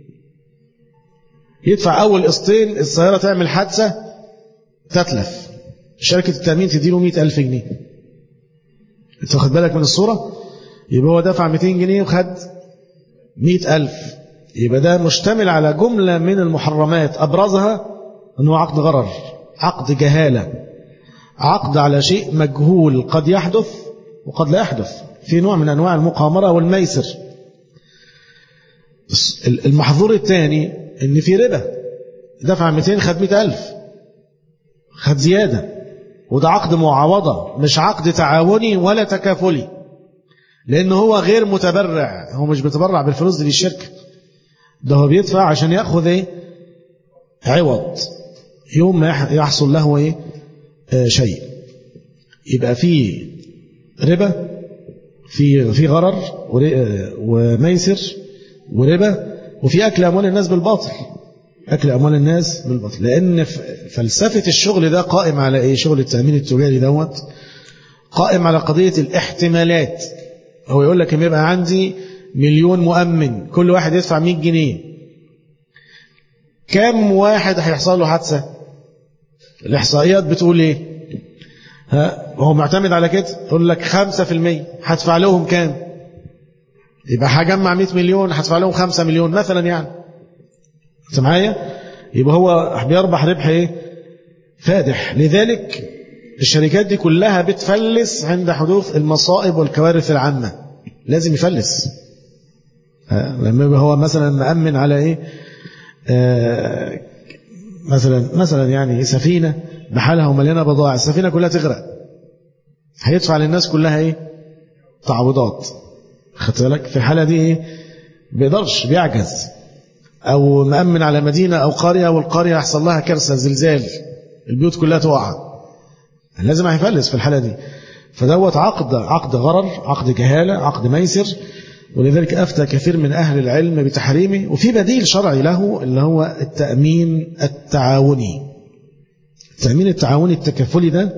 يدفع أول قسطين السيارة تعمل حادثة تتلف شركة التأمين تديله 100 ألف جنيه انت واخد بالك من الصورة يبقى هو دفع 200 جنيه وخد 100 ألف يبقى ده مشتمل على جملة من المحرمات أبرزها أنه عقد غرر عقد جهالة عقد على شيء مجهول قد يحدث وقد لا يحدث في نوع من أنواع المقامرة والميسر المحظور الثاني ان في ربا دفع 200 خد 100 ألف خد زيادة وده عقد معاوضة مش عقد تعاوني ولا تكافلي لأنه هو غير متبرع هو مش بيتبرع بالفلوس دي للشركة ده هو بيدفع عشان يأخذ ايه عوض يوم ما يحصل له ايه آه شيء يبقى في ربا في في غرر وميسر وربا وفي أكل أموال الناس بالباطل أكل أموال الناس بالباطل لأن فلسفة الشغل ده قائم على إيه شغل التأمين التجاري دوت قائم على قضية الاحتمالات هو يقول لك يبقى عندي مليون مؤمن كل واحد يدفع 100 جنيه كم واحد هيحصل له حادثة الإحصائيات بتقول إيه ها وهو معتمد على كده يقول لك 5% هدفع لهم كام يبقى هجمع 100 مليون هدفع لهم 5 مليون مثلا يعني انت معايا يبقى هو بيربح ربح ايه فادح لذلك الشركات دي كلها بتفلس عند حدوث المصائب والكوارث العامة لازم يفلس لما هو مثلا مأمن على ايه آه مثلا مثلا يعني سفينة بحالها ومليانة بضائع السفينة كلها تغرق هيدفع للناس كلها ايه تعويضات خدت بالك في الحالة دي ايه بيقدرش بيعجز او مأمن على مدينة او قرية والقرية يحصل لها كارثة زلزال البيوت كلها تقع لازم هيفلس في الحالة دي فدوت عقد عقد غرر عقد جهالة عقد ميسر ولذلك أفتى كثير من أهل العلم بتحريمه وفي بديل شرعي له اللي هو التأمين التعاوني التأمين التعاوني التكافلي ده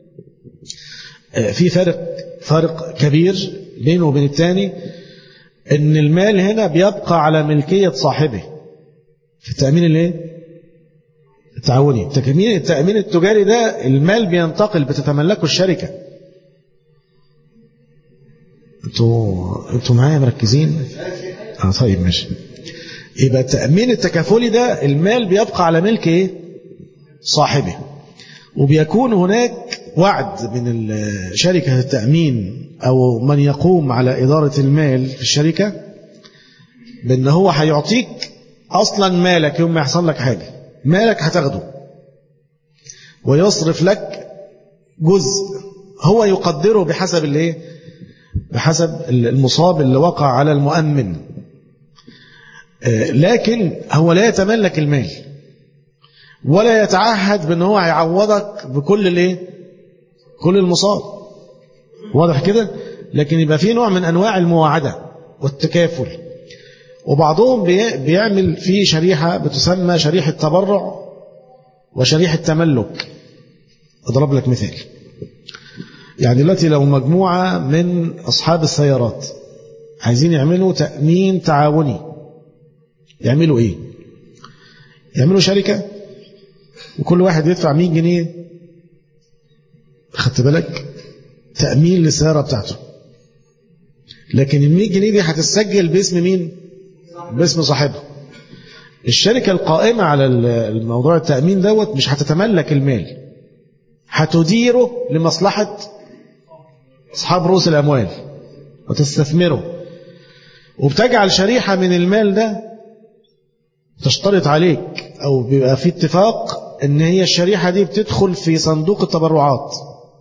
في فرق فرق كبير بينه وبين الثاني ان المال هنا بيبقى على ملكية صاحبه في التأمين الايه التعاوني التأمين التأمين التجاري ده المال بينتقل بتتملكه الشركة انتوا انتوا معايا مركزين اه طيب ماشي يبقى التأمين التكافلي ده المال بيبقى على ملك ايه صاحبه وبيكون هناك وعد من شركة التأمين أو من يقوم على إدارة المال في الشركة بأن هو هيعطيك أصلا مالك يوم ما يحصل لك حاجة مالك هتاخده ويصرف لك جزء هو يقدره بحسب الايه بحسب المصاب اللي وقع على المؤمن لكن هو لا يتملك المال ولا يتعهد بأن هو هيعوضك بكل الايه كل المصاب واضح كده لكن يبقى في نوع من أنواع المواعدة والتكافل وبعضهم بيعمل في شريحة بتسمى شريحة تبرع وشريحة تملك أضرب لك مثال يعني دلوقتي لو مجموعة من أصحاب السيارات عايزين يعملوا تأمين تعاوني يعملوا إيه يعملوا شركة وكل واحد يدفع 100 جنيه خدت بالك تأمين للسيارة بتاعته لكن ال 100 جنيه دي هتتسجل باسم مين باسم صاحبها الشركة القائمة على الموضوع التأمين دوت مش هتتملك المال هتديره لمصلحة أصحاب رؤوس الأموال وتستثمره وبتجعل شريحة من المال ده تشترط عليك أو بيبقى في اتفاق ان هي الشريحة دي بتدخل في صندوق التبرعات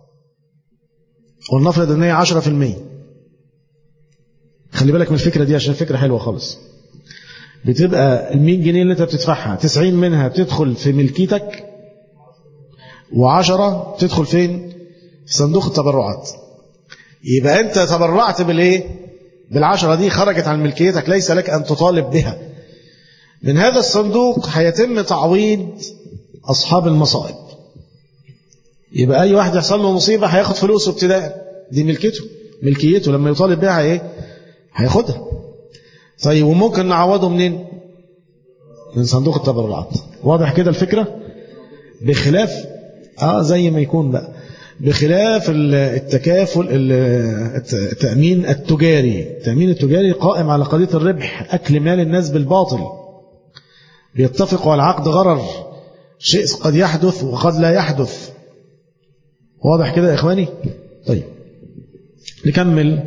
ولنفرض ان هي 10% خلي بالك من الفكرة دي عشان فكرة حلوة خالص بتبقى ال 100 جنيه اللي انت بتدفعها 90 منها بتدخل في ملكيتك و10 بتدخل فين في صندوق التبرعات يبقى انت تبرعت بالايه بالعشرة دي خرجت عن ملكيتك ليس لك ان تطالب بها من هذا الصندوق هيتم تعويض اصحاب المصائب يبقى اي واحد يحصل له مصيبه هياخد فلوسه ابتداء دي ملكته ملكيته لما يطالب بها ايه هياخدها طيب وممكن نعوضه منين من صندوق التبرعات واضح كده الفكره بخلاف اه زي ما يكون بقى بخلاف التكافل التأمين التجاري التأمين التجاري قائم على قضية الربح أكل مال الناس بالباطل بيتفقوا على عقد غرر شيء قد يحدث وقد لا يحدث واضح كده يا إخواني طيب نكمل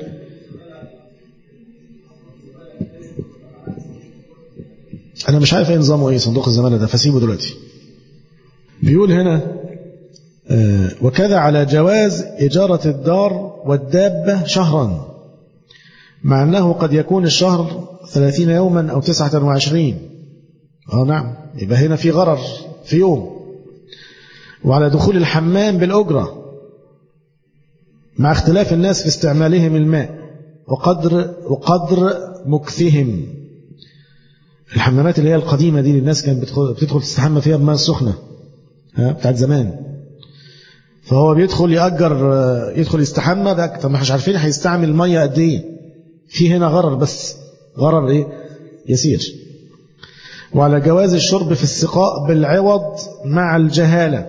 أنا مش عارف ايه نظامه ايه صندوق الزمالة ده فسيبه دلوقتي بيقول هنا وكذا على جواز إجارة الدار والدابة شهرا مع أنه قد يكون الشهر ثلاثين يوما أو تسعة وعشرين آه نعم يبقى هنا في غرر في يوم وعلى دخول الحمام بالأجرة مع اختلاف الناس في استعمالهم الماء وقدر وقدر مكثهم الحمامات اللي هي القديمة دي الناس كانت بتدخل, بتدخل تستحمى فيها بماء السخنة ها بتاعت زمان فهو بيدخل يأجر يدخل يستحمى ده طب ما احنا مش عارفين هيستعمل المية قد ايه في هنا غرر بس غرر ايه يسير وعلى جواز الشرب في السقاء بالعوض مع الجهالة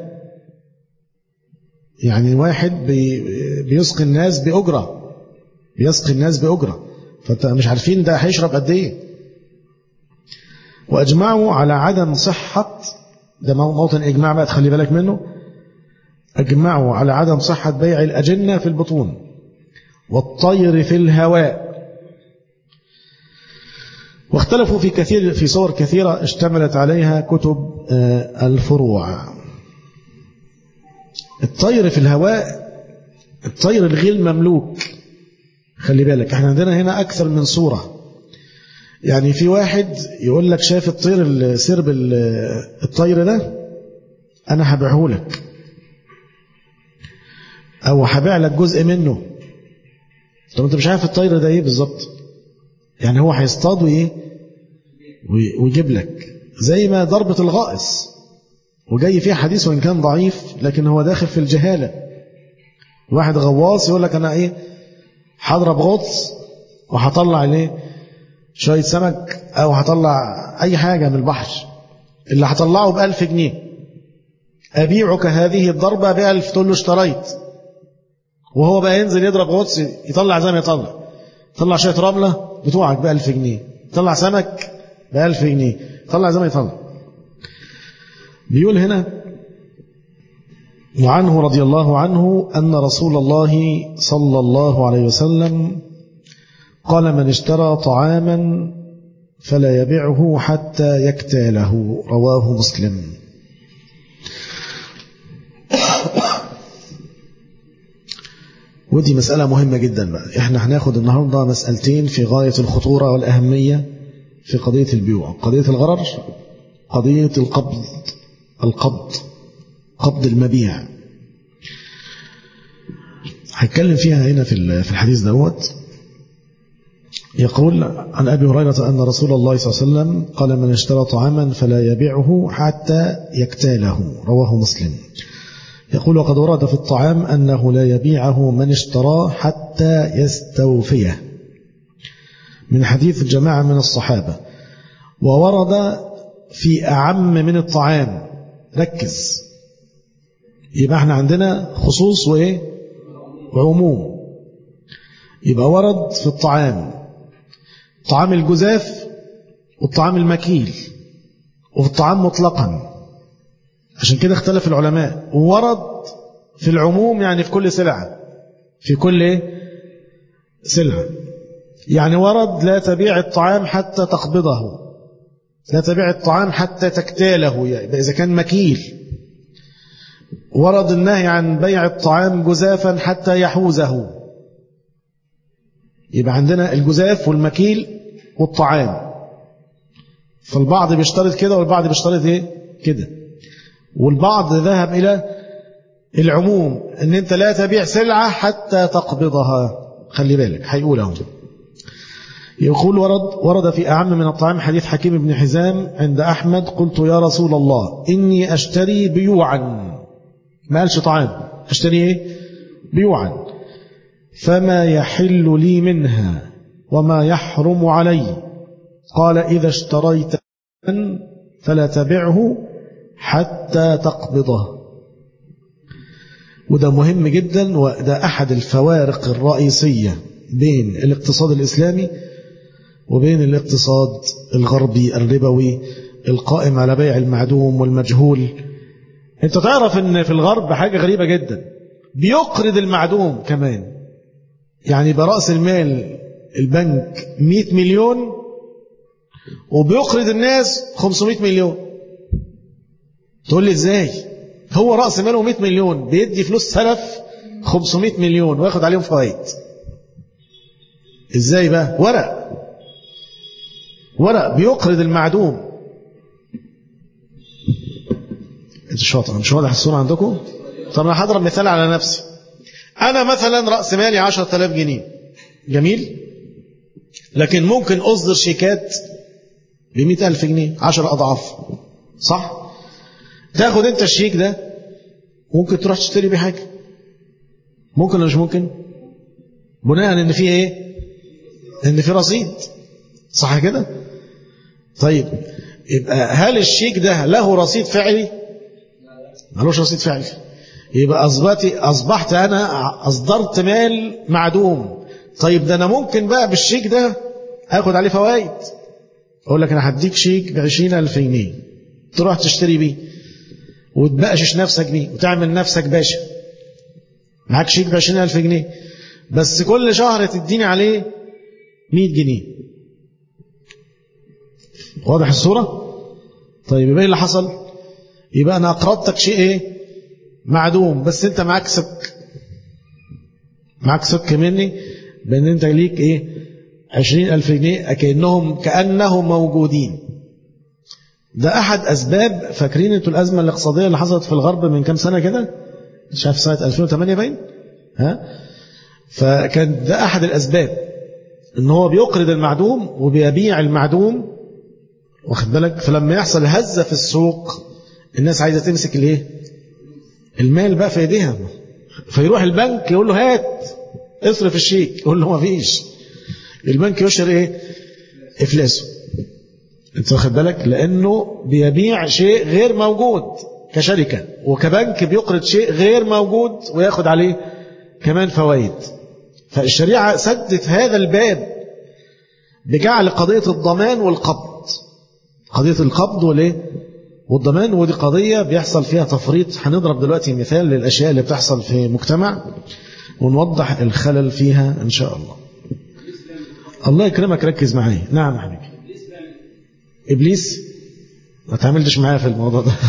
يعني واحد بي بيسقي الناس بأجرة بيسقي الناس بأجرة فانت مش عارفين ده هيشرب قد ايه وأجمعوا على عدم صحة ده موطن إجماع بقى تخلي بالك منه أجمعوا على عدم صحة بيع الأجنة في البطون والطير في الهواء واختلفوا في كثير في صور كثيرة اشتملت عليها كتب الفروع الطير في الهواء الطير الغير مملوك خلي بالك احنا عندنا هنا أكثر من صورة يعني في واحد يقول لك شايف الطير السرب الطير ده أنا هبيعه لك أو هبيع لك جزء منه طب أنت مش عارف الطير ده إيه بالظبط يعني هو هيصطاد وإيه ويجيب لك زي ما ضربة الغائص وجاي فيها حديث وإن كان ضعيف لكن هو داخل في الجهالة واحد غواص يقول لك أنا إيه هضرب غطس وهطلع ليه شوية سمك أو هطلع أي حاجة من البحر اللي هطلعه بألف جنيه أبيعك هذه الضربة بألف تقول له اشتريت وهو بقى ينزل يضرب غطس يطلع زي ما يطلع يطلع شوية رملة بتوعك بألف جنيه يطلع سمك بألف جنيه يطلع زي ما يطلع بيقول هنا وعنه رضي الله عنه أن رسول الله صلى الله عليه وسلم قال من اشترى طعاما فلا يبيعه حتى يكتاله رواه مسلم ودي مسألة مهمة جدا بقى احنا هناخد النهاردة مسألتين في غاية الخطورة والأهمية في قضية البيوع قضية الغرر قضية القبض القبض قبض المبيع هتكلم فيها هنا في في الحديث دوت يقول عن أبي هريرة أن رسول الله صلى الله عليه وسلم قال من اشترى طعاما فلا يبيعه حتى يكتاله رواه مسلم يقول وقد ورد في الطعام أنه لا يبيعه من اشتراه حتى يستوفيه من حديث جماعة من الصحابة وورد في أعم من الطعام ركز يبقى احنا عندنا خصوص وإيه وعموم يبقى ورد في الطعام طعام الجزاف والطعام المكيل وفي الطعام مطلقا عشان كده اختلف العلماء وورد في العموم يعني في كل سلعة في كل سلعة يعني ورد لا تبيع الطعام حتى تقبضه لا تبيع الطعام حتى تكتاله يعني إذا كان مكيل ورد النهي عن بيع الطعام جزافا حتى يحوزه يبقى عندنا الجزاف والمكيل والطعام فالبعض بيشترط كده والبعض بيشترط ايه كده والبعض ذهب إلى العموم ان انت لا تبيع سلعة حتى تقبضها خلي بالك هيقول يقول ورد ورد في أعم من الطعام حديث حكيم بن حزام عند أحمد قلت يا رسول الله إني أشتري بيوعا ما قالش طعام أشتري إيه بيوعا فما يحل لي منها وما يحرم علي قال إذا اشتريت فلا تبعه حتى تقبضه وده مهم جدا وده أحد الفوارق الرئيسية بين الاقتصاد الإسلامي وبين الاقتصاد الغربي الربوي القائم على بيع المعدوم والمجهول انت تعرف ان في الغرب حاجة غريبة جدا بيقرض المعدوم كمان يعني برأس المال البنك 100 مليون وبيقرض الناس 500 مليون تقول لي ازاي هو رأس ماله 100 مليون بيدي فلوس سلف 500 مليون وياخد عليهم فوائد ازاي بقى ورق ورق بيقرض المعدوم انت شاطر مش واضح الصورة عندكم طب انا هضرب مثال على نفسي انا مثلا رأس مالي 10000 جنيه جميل لكن ممكن اصدر شيكات ب 100000 جنيه 10 اضعاف صح تاخد انت الشيك ده ممكن تروح تشتري بيه حاجه ممكن ولا مش ممكن بناء ان في ايه ان في رصيد صح كده طيب يبقى هل الشيك ده له رصيد فعلي ملوش رصيد فعلي يبقى أصبحت, أصبحت أنا أصدرت مال معدوم طيب ده أنا ممكن بقى بالشيك ده أخد عليه فوائد أقول لك أنا هديك شيك بعشرين ألف جنيه تروح تشتري بيه وتبقشش نفسك بيه وتعمل نفسك باشا معاك شيك بعشرين ألف جنيه بس كل شهر تديني عليه مية جنيه واضح الصورة طيب يبقى ايه اللي حصل يبقى أنا أقرضتك شيء إيه معدوم بس أنت معاك سك معاك سك مني بأن أنت ليك إيه عشرين ألف جنيه كأنهم كأنهم موجودين ده أحد أسباب فاكرين أنتوا الأزمة الاقتصادية اللي حصلت في الغرب من كام سنة كده مش عارف سنة 2008 باين ها فكان ده أحد الأسباب ان هو بيقرض المعدوم وبيبيع المعدوم واخد بالك فلما يحصل هزة في السوق الناس عايزة تمسك الايه المال بقى في ايديها فيروح البنك يقول له هات اصرف الشيك يقول له ما فيش البنك يشر ايه افلاسه انت واخد بالك لانه بيبيع شيء غير موجود كشركة وكبنك بيقرض شيء غير موجود وياخد عليه كمان فوائد فالشريعة سدت هذا الباب بجعل قضية الضمان والقبض قضية القبض والايه والضمان ودي قضية بيحصل فيها تفريط هنضرب دلوقتي مثال للأشياء اللي بتحصل في مجتمع ونوضح الخلل فيها إن شاء الله الله يكرمك ركز معايا نعم يا حبيبي إبليس ما تعملتش معايا في الموضوع ده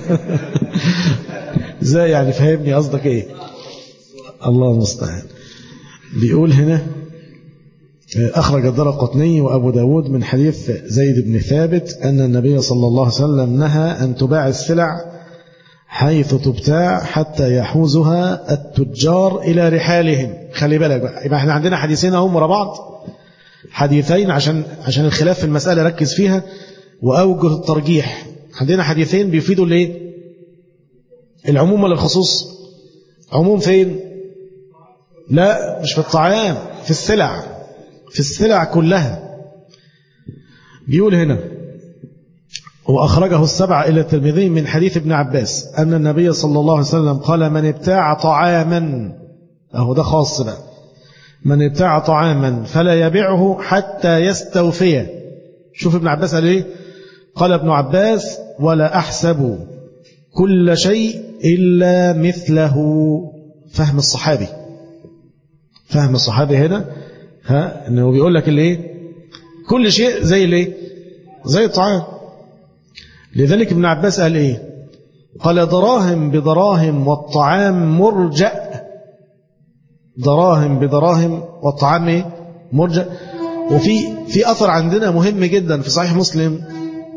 ازاي يعني فهمني قصدك ايه الله المستعان بيقول هنا أخرج الدار القطني وأبو داود من حديث زيد بن ثابت أن النبي صلى الله عليه وسلم نهى أن تباع السلع حيث تبتاع حتى يحوزها التجار إلى رحالهم خلي بالك بقى يبقى احنا عندنا حديثين اهم ورا بعض حديثين عشان عشان الخلاف في المسألة ركز فيها وأوجه الترجيح عندنا حديثين بيفيدوا الايه العموم ولا الخصوص عموم فين لا مش في الطعام في السلع في السلع كلها بيقول هنا وأخرجه السبع إلى الترمذي من حديث ابن عباس أن النبي صلى الله عليه وسلم قال من ابتاع طعاما أهو ده خاص بقى من ابتاع طعاما فلا يبيعه حتى يستوفيه شوف ابن عباس قال ايه قال ابن عباس ولا أحسب كل شيء إلا مثله فهم الصحابي فهم الصحابي هنا ها انه بيقول لك الايه كل شيء زي الايه زي الطعام لذلك ابن عباس قال ايه قال دراهم بدراهم والطعام مرجأ دراهم بدراهم والطعام ايه مرجأ وفي في اثر عندنا مهم جدا في صحيح مسلم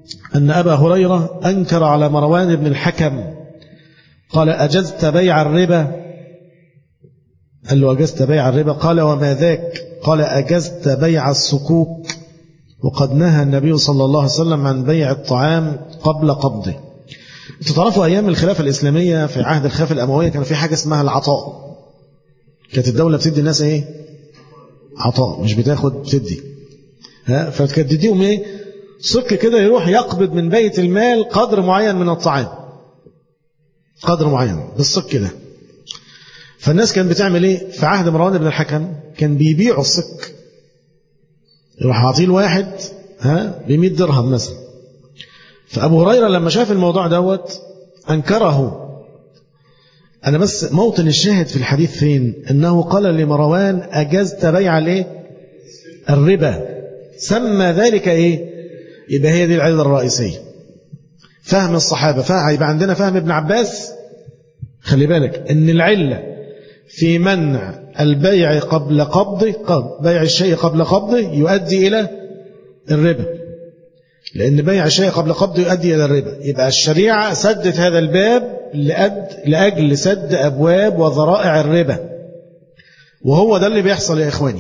أن أبا هريرة أنكر على مروان بن الحكم قال أجزت بيع الربا قال له أجزت بيع الربا قال وما ذاك قال أجزت بيع السكوك وقد نهى النبي صلى الله عليه وسلم عن بيع الطعام قبل قبضه انتوا تعرفوا أيام الخلافة الإسلامية في عهد الخلافة الأموية كان في حاجة اسمها العطاء كانت الدولة بتدي الناس إيه عطاء مش بتاخد بتدي ها فكانت تديهم إيه سك كده يروح يقبض من بيت المال قدر معين من الطعام قدر معين بالسك ده فالناس كانت بتعمل ايه في عهد مروان بن الحكم كان بيبيعوا السك يروح عاطيه واحد ها ب 100 درهم مثلا فابو هريره لما شاف الموضوع دوت انكره انا بس موطن الشاهد في الحديث فين انه قال لمروان اجزت بيع الايه الربا سمى ذلك ايه يبقى هي دي العله الرئيسيه فهم الصحابه فهم يبقى عندنا فهم ابن عباس خلي بالك ان العله في منع البيع قبل قبضه قبل بيع الشيء قبل قبضه يؤدي إلى الربا لأن بيع الشيء قبل قبضه يؤدي إلى الربا يبقى الشريعة سدت هذا الباب لأد لأجل سد أبواب وذرائع الربا وهو ده اللي بيحصل يا إخواني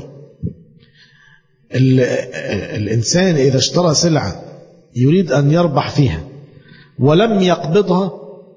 الإنسان إذا اشترى سلعة يريد أن يربح فيها ولم يقبضها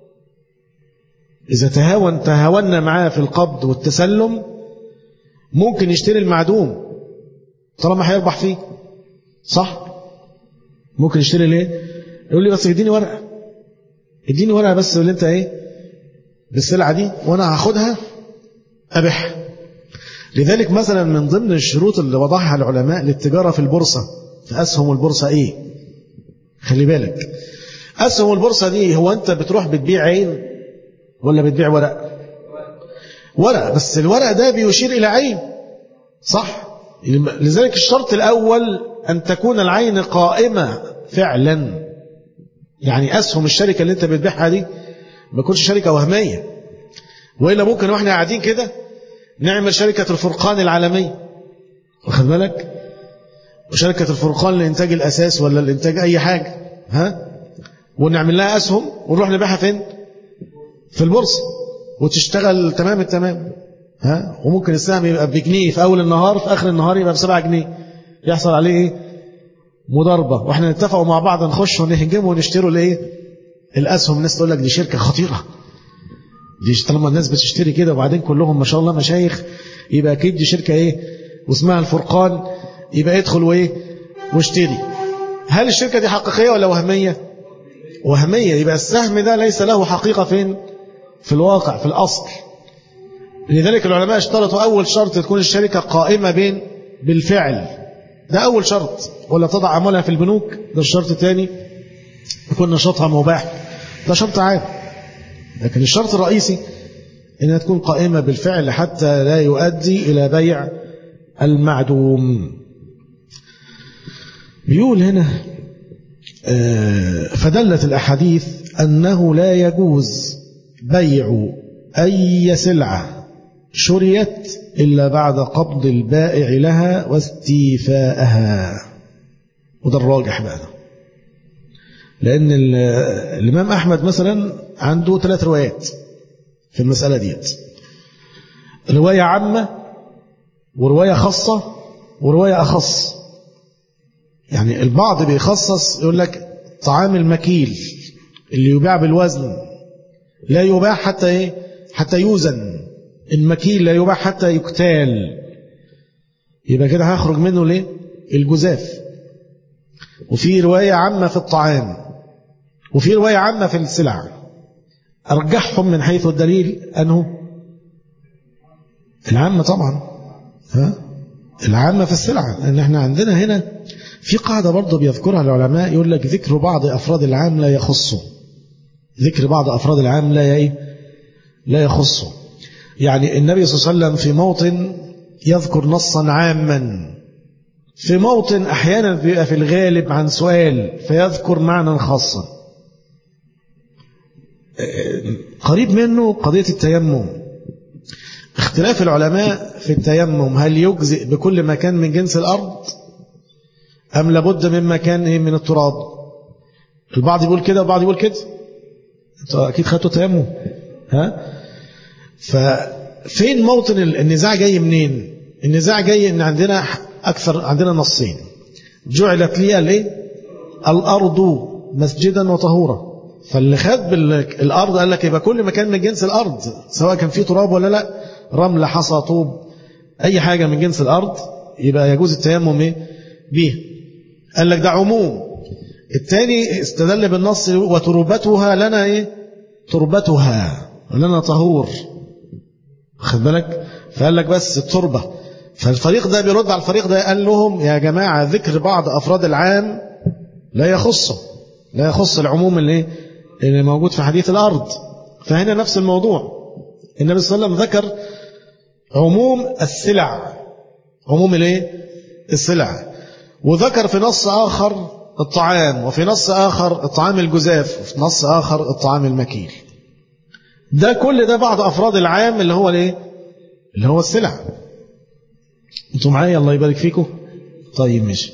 إذا تهاون تهاونا معاه في القبض والتسلم ممكن يشتري المعدوم طالما هيربح فيه صح ممكن يشتري ليه يقول لي بس اديني ورقة اديني ورقة بس اللي انت ايه بالسلعة دي وانا هاخدها ابيعها لذلك مثلا من ضمن الشروط اللي وضعها العلماء للتجارة في البورصة في أسهم البورصة ايه خلي بالك أسهم البورصة دي هو انت بتروح بتبيع عين ولا بتبيع ورق ورق بس الورق ده بيشير إلى عين صح لذلك الشرط الأول أن تكون العين قائمة فعلا يعني أسهم الشركة اللي أنت بتبيعها دي ما تكونش شركة وهمية وإلا ممكن وإحنا قاعدين كده نعمل شركة الفرقان العالمية واخد بالك وشركة الفرقان لإنتاج الأساس ولا لإنتاج أي حاجة ها ونعمل لها أسهم ونروح نبيعها فين في البورصة وتشتغل تمام التمام ها وممكن السهم يبقى بجنيه في أول النهار في آخر النهار يبقى بسبعة جنيه يحصل عليه إيه مضاربة وإحنا نتفقوا مع بعض نخش ونهجم ونشتروا الإيه الأسهم الناس تقول لك دي شركة خطيرة دي طالما الناس بتشتري كده وبعدين كلهم ما شاء الله مشايخ يبقى أكيد دي شركة إيه واسمها الفرقان يبقى ادخل وإيه واشتري هل الشركة دي حقيقية ولا وهمية وهمية يبقى السهم ده ليس له حقيقة فين في الواقع في الأصل لذلك العلماء اشترطوا أول شرط تكون الشركة قائمة بين بالفعل ده أول شرط ولا تضع أموالها في البنوك ده الشرط الثاني يكون نشاطها مباح ده شرط عام لكن الشرط الرئيسي إنها تكون قائمة بالفعل حتى لا يؤدي إلى بيع المعدوم بيقول هنا فدلت الأحاديث أنه لا يجوز بيع أي سلعة شريت إلا بعد قبض البائع لها واستيفاءها وده الراجح بقى لأن الإمام أحمد مثلا عنده ثلاث روايات في المسألة ديت رواية عامة ورواية خاصة ورواية أخص يعني البعض بيخصص يقول لك طعام المكيل اللي يباع بالوزن لا يباع حتى ايه حتى يوزن المكيل لا يباع حتى يكتال يبقى كده هخرج منه ليه الجزاف وفي رواية عامة في الطعام وفي رواية عامة في السلع أرجحهم من حيث الدليل أنه العامة طبعا ها العامة في السلعة لأن احنا عندنا هنا في قاعدة برضه بيذكرها العلماء يقول لك ذكر بعض أفراد العام لا يخصه ذكر بعض أفراد العام لا إيه لا يخصه يعني النبي صلى الله عليه وسلم في موطن يذكر نصا عاما في موطن أحيانا بيبقى في الغالب عن سؤال فيذكر معنى خاصا قريب منه قضية التيمم اختلاف العلماء في التيمم هل يجزئ بكل مكان من جنس الأرض أم لابد من مكان من التراب البعض يقول كده والبعض يقول كده انتوا اكيد خدتوا تيمم ها ففين موطن النزاع جاي منين النزاع جاي ان عندنا اكثر عندنا نصين جعلت لي الايه الارض مسجدا وطهورا فاللي خد بالارض قال لك يبقى كل مكان من جنس الارض سواء كان فيه تراب ولا لا رمل حصى طوب اي حاجه من جنس الارض يبقى يجوز التيمم ايه بيه قال لك ده عموم الثاني استدل بالنص وتربتها لنا ايه تربتها لنا طهور خد بالك فقال لك بس التربه فالفريق ده بيرد على الفريق ده قال لهم يا جماعه ذكر بعض افراد العام لا يخصه لا يخص العموم اللي اللي موجود في حديث الارض فهنا نفس الموضوع النبي صلى الله عليه وسلم ذكر عموم السلع عموم الايه السلع وذكر في نص آخر الطعام وفي نص آخر الطعام الجزاف وفي نص آخر الطعام المكيل ده كل ده بعض أفراد العام اللي هو الايه اللي هو السلع انتوا معايا الله يبارك فيكم طيب ماشي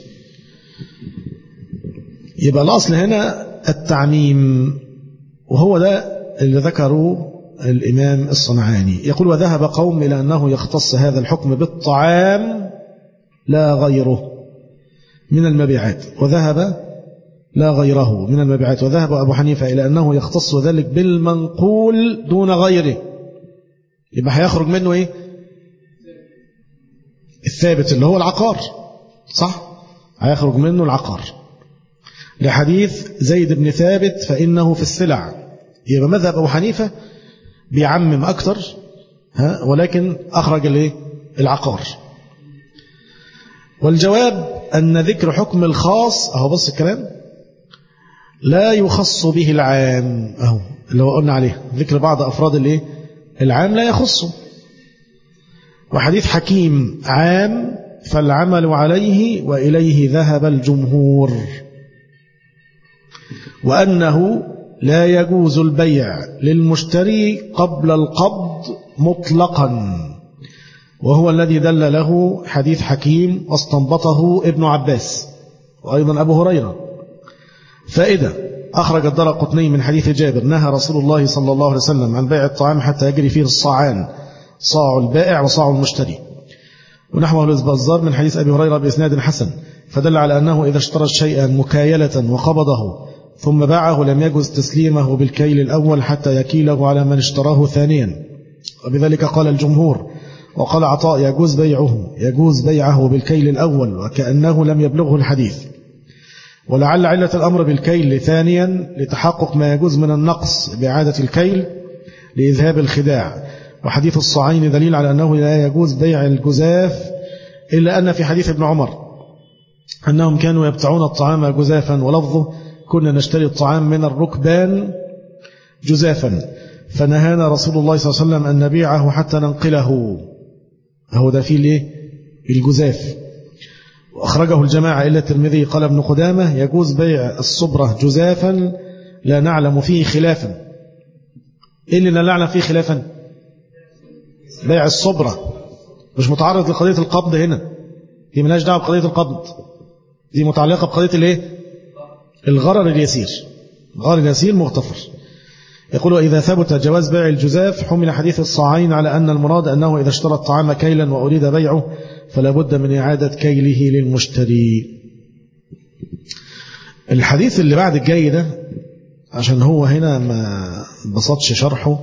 يبقى الأصل هنا التعميم وهو ده اللي ذكره الإمام الصنعاني يقول وذهب قوم إلى أنه يختص هذا الحكم بالطعام لا غيره من المبيعات وذهب لا غيره من المبيعات وذهب أبو حنيفة إلى أنه يختص ذلك بالمنقول دون غيره يبقى هيخرج منه إيه الثابت اللي هو العقار صح هيخرج منه العقار لحديث زيد بن ثابت فإنه في السلع يبقى مذهب أبو حنيفة بيعمم أكتر ها ولكن أخرج الايه العقار والجواب أن ذكر حكم الخاص أهو بص الكلام لا يخص به العام أهو اللي هو قلنا عليه ذكر بعض أفراد الايه العام لا يخصه وحديث حكيم عام فالعمل عليه وإليه ذهب الجمهور وأنه لا يجوز البيع للمشتري قبل القبض مطلقا وهو الذي دل له حديث حكيم واستنبطه ابن عباس وأيضا أبو هريرة فائدة أخرج الدار قطني من حديث جابر نهى رسول الله صلى الله عليه وسلم عن بيع الطعام حتى يجري فيه الصاعان صاع البائع وصاع المشتري ونحوه الإزبازار من حديث أبي هريرة بإسناد حسن فدل على أنه إذا اشترى شيئا مكايلة وقبضه ثم باعه لم يجوز تسليمه بالكيل الأول حتى يكيله على من اشتراه ثانيا وبذلك قال الجمهور وقال عطاء يجوز بيعه يجوز بيعه بالكيل الأول وكأنه لم يبلغه الحديث ولعل علة الأمر بالكيل ثانيا لتحقق ما يجوز من النقص بإعادة الكيل لإذهاب الخداع وحديث الصعين دليل على أنه لا يجوز بيع الجزاف إلا أن في حديث ابن عمر أنهم كانوا يبتعون الطعام جزافا ولفظه كنا نشتري الطعام من الركبان جزافا فنهانا رسول الله صلى الله عليه وسلم أن نبيعه حتى ننقله هو ده فيه الايه الجزاف وأخرجه الجماعة إلا الترمذي قال ابن قدامة يجوز بيع الصبرة جزافا لا نعلم فيه خلافا إيه اللي لا نعلم فيه خلافا بيع الصبرة مش متعرض لقضية القبض هنا دي ملهاش دعوه بقضية القبض دي متعلقة بقضية الايه الغرر اليسير الغرر اليسير مغتفر يقول وإذا ثبت جواز بيع الجزاف حمل حديث الصاعين على أن المراد أنه إذا اشترى الطعام كيلا وأريد بيعه فلا بد من إعادة كيله للمشتري الحديث اللي بعد الجاي ده عشان هو هنا ما بسطش شرحه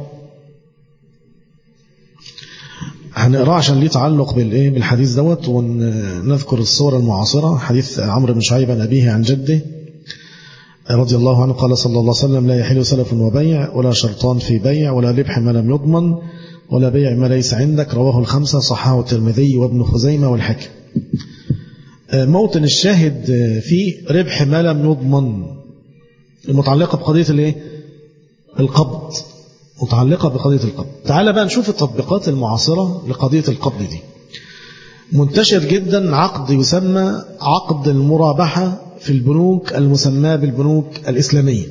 هنقراه عشان ليه تعلق بالايه بالحديث دوت ونذكر الصورة المعاصرة حديث عمرو بن شعيب عن أبيه عن جده رضي الله عنه قال صلى الله عليه وسلم لا يحل سلف وبيع ولا شرطان في بيع ولا ربح ما لم يضمن ولا بيع ما ليس عندك رواه الخمسة صححه الترمذي وابن خزيمة والحكم موطن الشاهد في ربح ما لم يضمن المتعلقة بقضية الايه القبض متعلقة بقضية القبض تعال بقى نشوف التطبيقات المعاصرة لقضية القبض دي منتشر جدا عقد يسمى عقد المرابحة في البنوك المسماة بالبنوك الإسلامية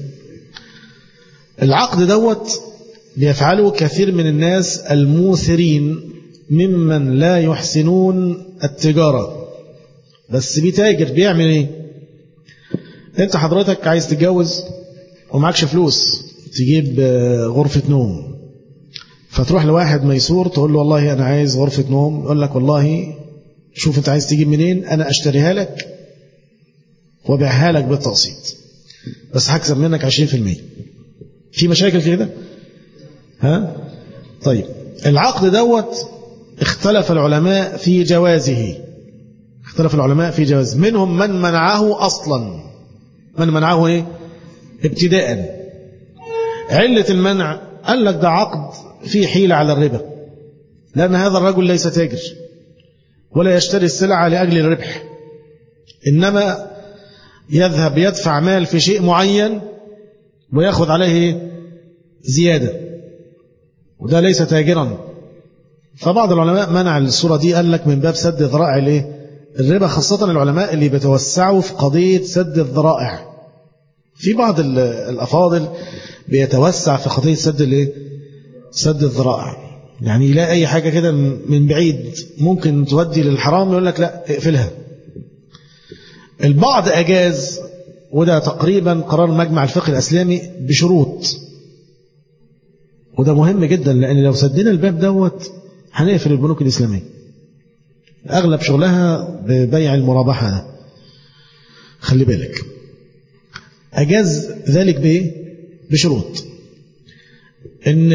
العقد دوت بيفعله كثير من الناس الموثرين ممن لا يحسنون التجارة بس بيتاجر بيعمل ايه انت حضرتك عايز تتجوز ومعكش فلوس تجيب غرفة نوم فتروح لواحد ميسور تقول له والله أنا عايز غرفة نوم يقول لك والله شوف أنت عايز تجيب منين أنا أشتريها لك وبيعها لك بالتقسيط بس هكسب منك 20% في مشاكل كده ها طيب العقد دوت اختلف العلماء في جوازه اختلف العلماء في جواز منهم من منعه أصلا من منعه ايه ابتداء علة المنع قال لك ده عقد فيه حيلة على الربا لأن هذا الرجل ليس تاجر ولا يشتري السلعة لأجل الربح إنما يذهب يدفع مال في شيء معين ويأخذ عليه زيادة وده ليس تاجرا فبعض العلماء منع الصورة دي قال لك من باب سد ذرائع الايه الربا خاصة العلماء اللي بيتوسعوا في قضية سد الذرائع في بعض الأفاضل بيتوسع في قضية سد الايه سد الذرائع يعني يلاقي أي حاجة كده من بعيد ممكن تودي للحرام يقول لك لا اقفلها البعض أجاز وده تقريبا قرار مجمع الفقه الأسلامي بشروط وده مهم جدا لأن لو سدينا الباب دوت هنقفل البنوك الإسلامية أغلب شغلها ببيع المرابحة ده خلي بالك أجاز ذلك بإيه؟ بشروط إن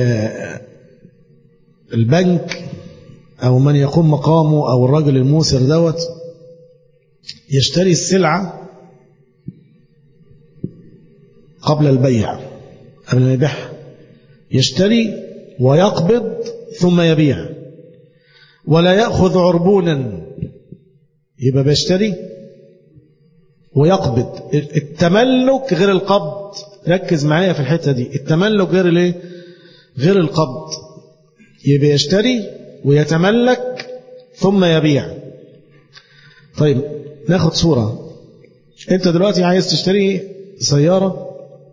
البنك أو من يقوم مقامه أو الرجل الموسر دوت يشتري السلعة قبل البيع قبل ما يبيعها يشتري ويقبض ثم يبيع ولا يأخذ عربونا يبقى بيشتري ويقبض التملك غير القبض ركز معايا في الحتة دي التملك غير الايه غير القبض يبقى يشتري ويتملك ثم يبيع طيب ناخد صورة انت دلوقتي عايز تشتري سيارة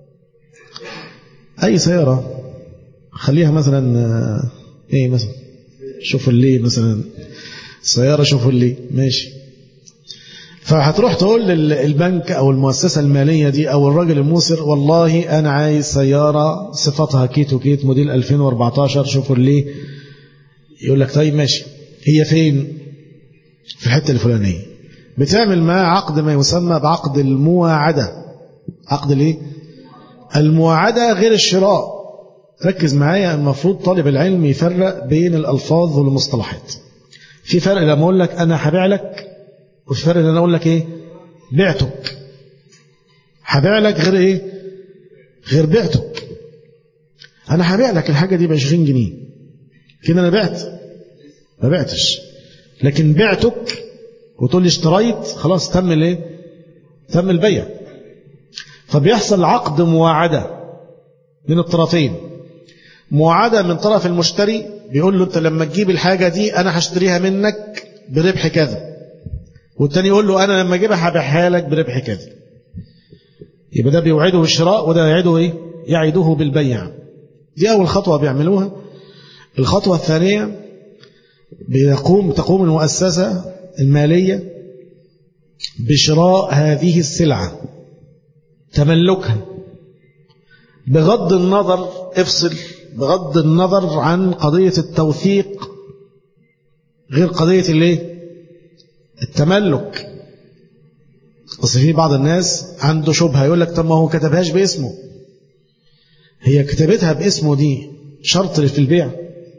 اي سيارة خليها مثلا ايه مثلا شوف اللي مثلا سيارة شوف اللي ماشي فهتروح تقول للبنك أو المؤسسة المالية دي أو الراجل الموسر والله أنا عايز سيارة صفتها كيت وكيت موديل 2014 شوفوا اللي يقول لك طيب ماشي هي فين في الحتة الفلانية بتعمل معاه عقد ما يسمى بعقد المواعدة عقد الايه المواعدة غير الشراء ركز معايا المفروض طالب العلم يفرق بين الألفاظ والمصطلحات في فرق لما أقول لك أنا هبيع لك وفي فرق لما أقول لك إيه بعتك هبيع لك غير إيه غير بعتك أنا هبيع لك الحاجة دي ب 20 جنيه كده أنا بعت ما بعتش لكن بعتك وتقول لي اشتريت خلاص تم الايه تم البيع فبيحصل عقد مواعدة من الطرفين مواعدة من طرف المشتري بيقول له انت لما تجيب الحاجة دي انا هشتريها منك بربح كذا والتاني يقول له انا لما اجيبها هبيعها لك بربح كذا يبقى ده بيوعده بالشراء وده يعده ايه يعده بالبيع دي اول خطوة بيعملوها الخطوة الثانية بيقوم تقوم المؤسسة المالية بشراء هذه السلعة تملكها بغض النظر افصل بغض النظر عن قضية التوثيق غير قضية الايه التملك اصل في بعض الناس عنده شبهة يقول لك طب ما هو كتبهاش باسمه هي كتبتها باسمه دي شرط في البيع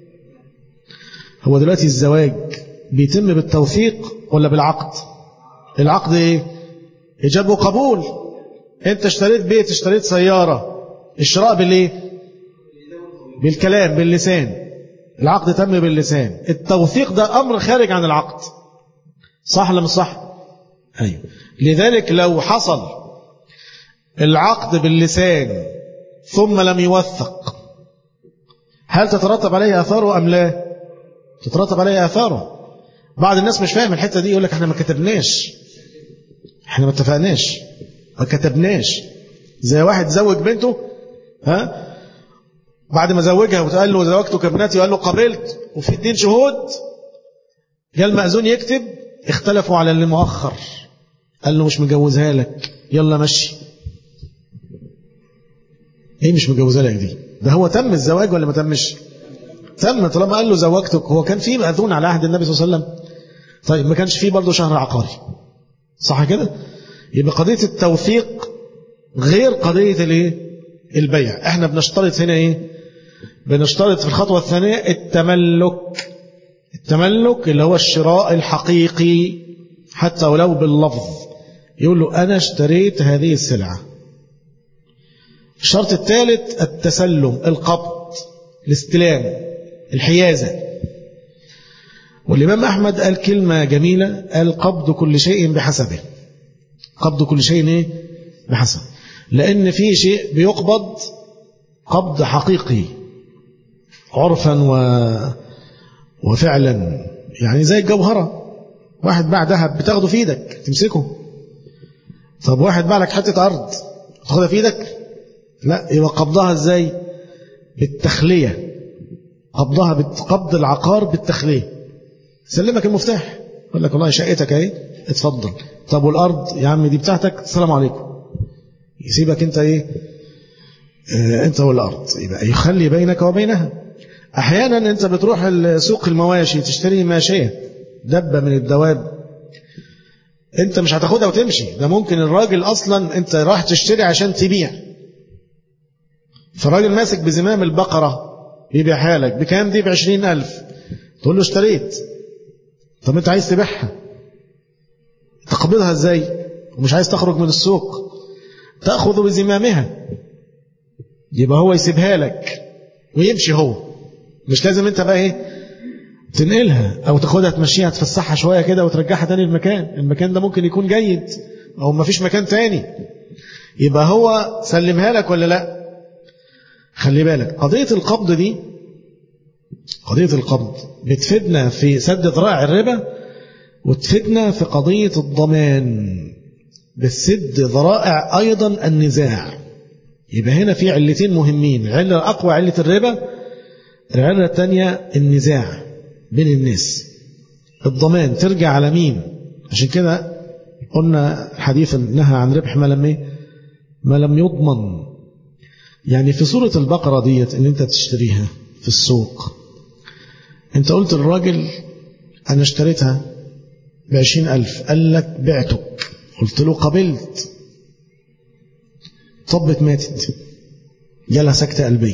هو دلوقتي الزواج بيتم بالتوثيق ولا بالعقد العقد ايه اجاب وقبول انت اشتريت بيت اشتريت سيارة الشراء بالايه بالكلام باللسان العقد تم باللسان التوثيق ده امر خارج عن العقد صح ولا مش صح ايوه لذلك لو حصل العقد باللسان ثم لم يوثق هل تترتب عليه اثاره ام لا تترتب عليه اثاره بعض الناس مش فاهم الحته دي يقول لك احنا ما كتبناش احنا ما اتفقناش ما كتبناش زي واحد زوج بنته ها بعد ما زوجها وقال له زوجتك ابنتي وقال له قبلت وفي اتنين شهود جاء المأذون يكتب اختلفوا على اللي مؤخر قال له مش مجوزها لك يلا مشي ايه مش مجوزها لك دي ده هو تم الزواج ولا ما تمش تم طالما قال له زوجتك هو كان في مأذون على عهد النبي صلى الله عليه وسلم طيب ما كانش فيه برضه شهر عقاري صح كده يبقى قضية التوثيق غير قضية الايه البيع احنا بنشترط هنا ايه بنشترط في الخطوة الثانية التملك التملك اللي هو الشراء الحقيقي حتى ولو باللفظ يقول له أنا اشتريت هذه السلعة الشرط الثالث التسلم القبض الاستلام الحيازة والإمام أحمد قال كلمة جميلة قال قبض كل شيء بحسبه قبض كل شيء إيه؟ بحسبه لأن في شيء بيقبض قبض حقيقي عرفا و... وفعلا يعني زي الجوهرة واحد باع ذهب بتاخده في ايدك تمسكه طب واحد باع لك حتة أرض تاخدها في ايدك لا يبقى قبضها ازاي بالتخلية قبضها بقبض العقار بالتخلية سلمك المفتاح يقول لك والله شقتك اهي اتفضل طب والأرض يا عم دي بتاعتك السلام عليكم يسيبك انت ايه اه انت والأرض يبقى يخلي بينك وبينها احيانا انت بتروح سوق المواشي تشتري ماشية دبة من الدواب انت مش هتاخدها وتمشي ده ممكن الراجل اصلا انت راح تشتري عشان تبيع فالراجل ماسك بزمام البقرة بيبيعها لك بكام دي بعشرين ألف تقول له اشتريت طب انت عايز تبيعها تقبضها ازاي ومش عايز تخرج من السوق تأخذ بزمامها يبقى هو يسيبها لك ويمشي هو مش لازم انت بقى ايه تنقلها او تاخدها تمشيها تفسحها شوية كده وترجعها تاني المكان المكان ده ممكن يكون جيد او ما فيش مكان تاني يبقى هو سلمها لك ولا لا خلي بالك قضية القبض دي قضية القبض بتفيدنا في سد ذرائع الربا وتفيدنا في قضية الضمان بتسد ذرائع أيضا النزاع يبقى هنا في علتين مهمين علة أقوى علة الربا العلة الثانية النزاع بين الناس الضمان ترجع على مين عشان كده قلنا الحديث نهى عن ربح ما لم ايه ما لم يضمن يعني في سورة البقرة ديت اللي انت تشتريها في السوق انت قلت للراجل انا اشتريتها بعشرين ألف قال لك بعتك قلت له قبلت طبت ماتت جالها سكتة قلبية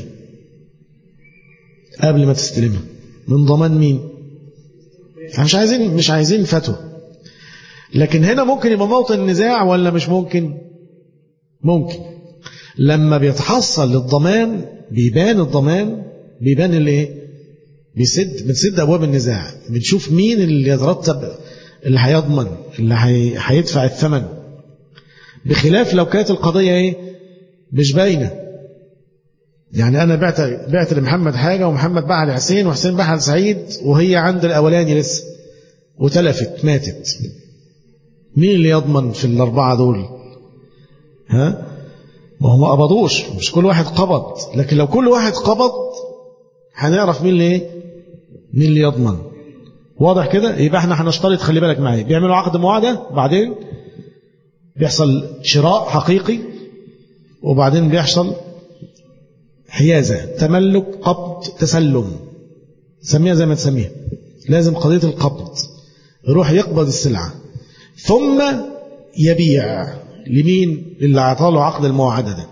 قبل ما تستلمها من ضمان مين مش عايزين مش عايزين فتوى لكن هنا ممكن يبقى موطن نزاع ولا مش ممكن ممكن لما بيتحصل للضمان بيبان الضمان بيبان الايه بيسد بنسد ابواب النزاع بنشوف مين اللي يترتب اللي هيضمن اللي هيدفع الثمن بخلاف لو كانت القضية ايه مش باينه يعني أنا بعت بعت لمحمد حاجة ومحمد باعها لحسين وحسين باعها لسعيد وهي عند الأولاني لسه وتلفت ماتت مين اللي يضمن في الأربعة دول ها ما هم قبضوش مش كل واحد قبض لكن لو كل واحد قبض هنعرف مين اللي ايه مين اللي يضمن واضح كده يبقى احنا هنشترط خلي بالك معايا بيعملوا عقد معاهده بعدين بيحصل شراء حقيقي وبعدين بيحصل حيازة تملك قبض تسلم سميها زي ما تسميها لازم قضية القبض يروح يقبض السلعة ثم يبيع لمين للي عطاله عقد المواعدة ده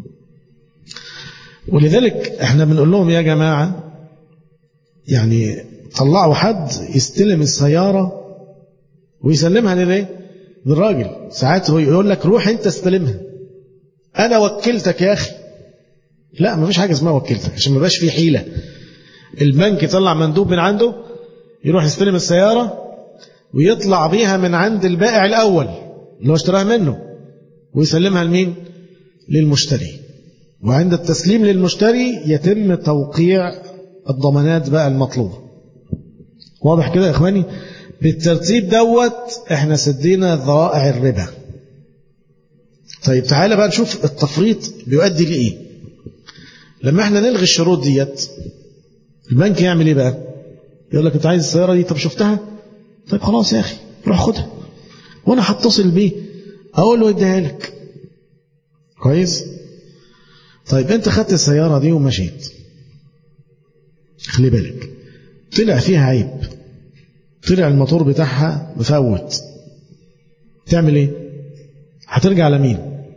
ولذلك احنا بنقول لهم يا جماعة يعني طلعوا حد يستلم السيارة ويسلمها لليه للراجل ساعات هو يقول لك روح انت استلمها انا وكلتك يا اخي لا ما فيش حاجة اسمها وكلتك عشان ما يبقاش في حيلة البنك يطلع مندوب من عنده يروح يستلم السيارة ويطلع بيها من عند البائع الأول اللي هو اشتراها منه ويسلمها لمين للمشتري وعند التسليم للمشتري يتم توقيع الضمانات بقى المطلوبة واضح كده يا إخواني بالترتيب دوت احنا سدينا ذرائع الربا طيب تعالى بقى نشوف التفريط بيؤدي لإيه لما احنا نلغي الشروط ديت البنك يعمل ايه بقى يقول لك انت عايز السيارة دي طب شفتها طيب خلاص يا اخي روح خدها وانا هتصل بيه اقول له اديها لك كويس طيب انت خدت السيارة دي ومشيت خلي بالك طلع فيها عيب طلع الموتور بتاعها مفوت تعمل ايه هترجع لمين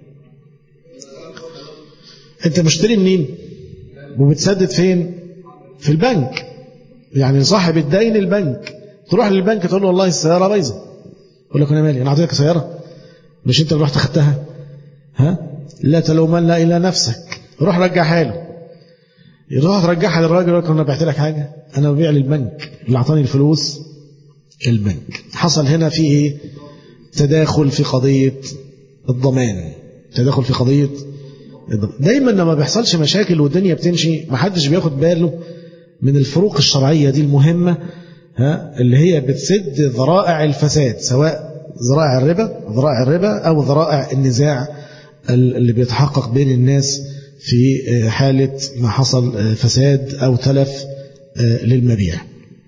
انت مشتري منين وبتسدد فين في البنك يعني صاحب الدين البنك تروح للبنك تقول له والله السيارة بايظة يقول لك انا مالي انا اعطيتك سيارة مش انت اللي رحت خدتها ها لا تلومن لا الى نفسك روح رجعها له يروح ترجعها للراجل يقول لك انا بعت لك حاجه انا ببيع للبنك اللي اعطاني الفلوس البنك حصل هنا في ايه تداخل في قضيه الضمان تداخل في قضيه الضمان. دايما لما بيحصلش مشاكل والدنيا بتمشي محدش بياخد باله من الفروق الشرعيه دي المهمه ها اللي هي بتسد ذرائع الفساد سواء ذرائع الربا ذرائع الربا او ذرائع النزاع اللي بيتحقق بين الناس في حالة ما حصل فساد أو تلف للمبيع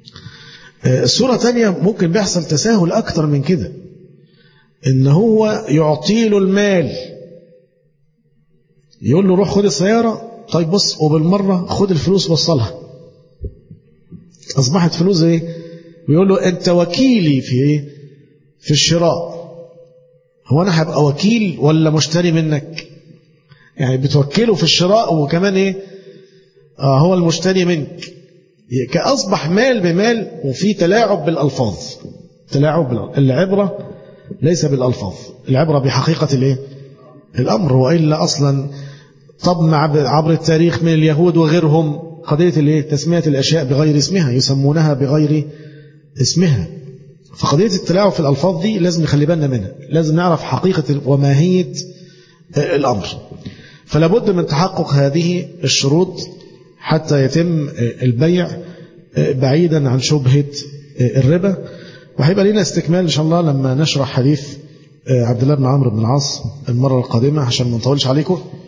الصورة تانية ممكن بيحصل تساهل أكتر من كده إن هو يعطي له المال يقول له روح خد السيارة طيب بص وبالمرة خد الفلوس وصلها أصبحت فلوس إيه ويقول له أنت وكيلي في إيه في الشراء هو أنا هبقى وكيل ولا مشتري منك يعني بتوكله في الشراء وكمان ايه آه هو المشتري منك كأصبح مال بمال وفي تلاعب بالألفاظ تلاعب بالألفاظ. العبرة ليس بالألفاظ العبرة بحقيقة الايه الأمر وإلا أصلا طبع عبر التاريخ من اليهود وغيرهم قضية الايه تسمية الأشياء بغير اسمها يسمونها بغير اسمها فقضية التلاعب في الألفاظ دي لازم نخلي بالنا منها لازم نعرف حقيقة وماهية الأمر فلا بد من تحقق هذه الشروط حتى يتم البيع بعيدا عن شبهة الربا وهيبقى لنا استكمال إن شاء الله لما نشرح حديث عبد الله بن عمرو بن العاص المرة القادمة عشان ما نطولش عليكم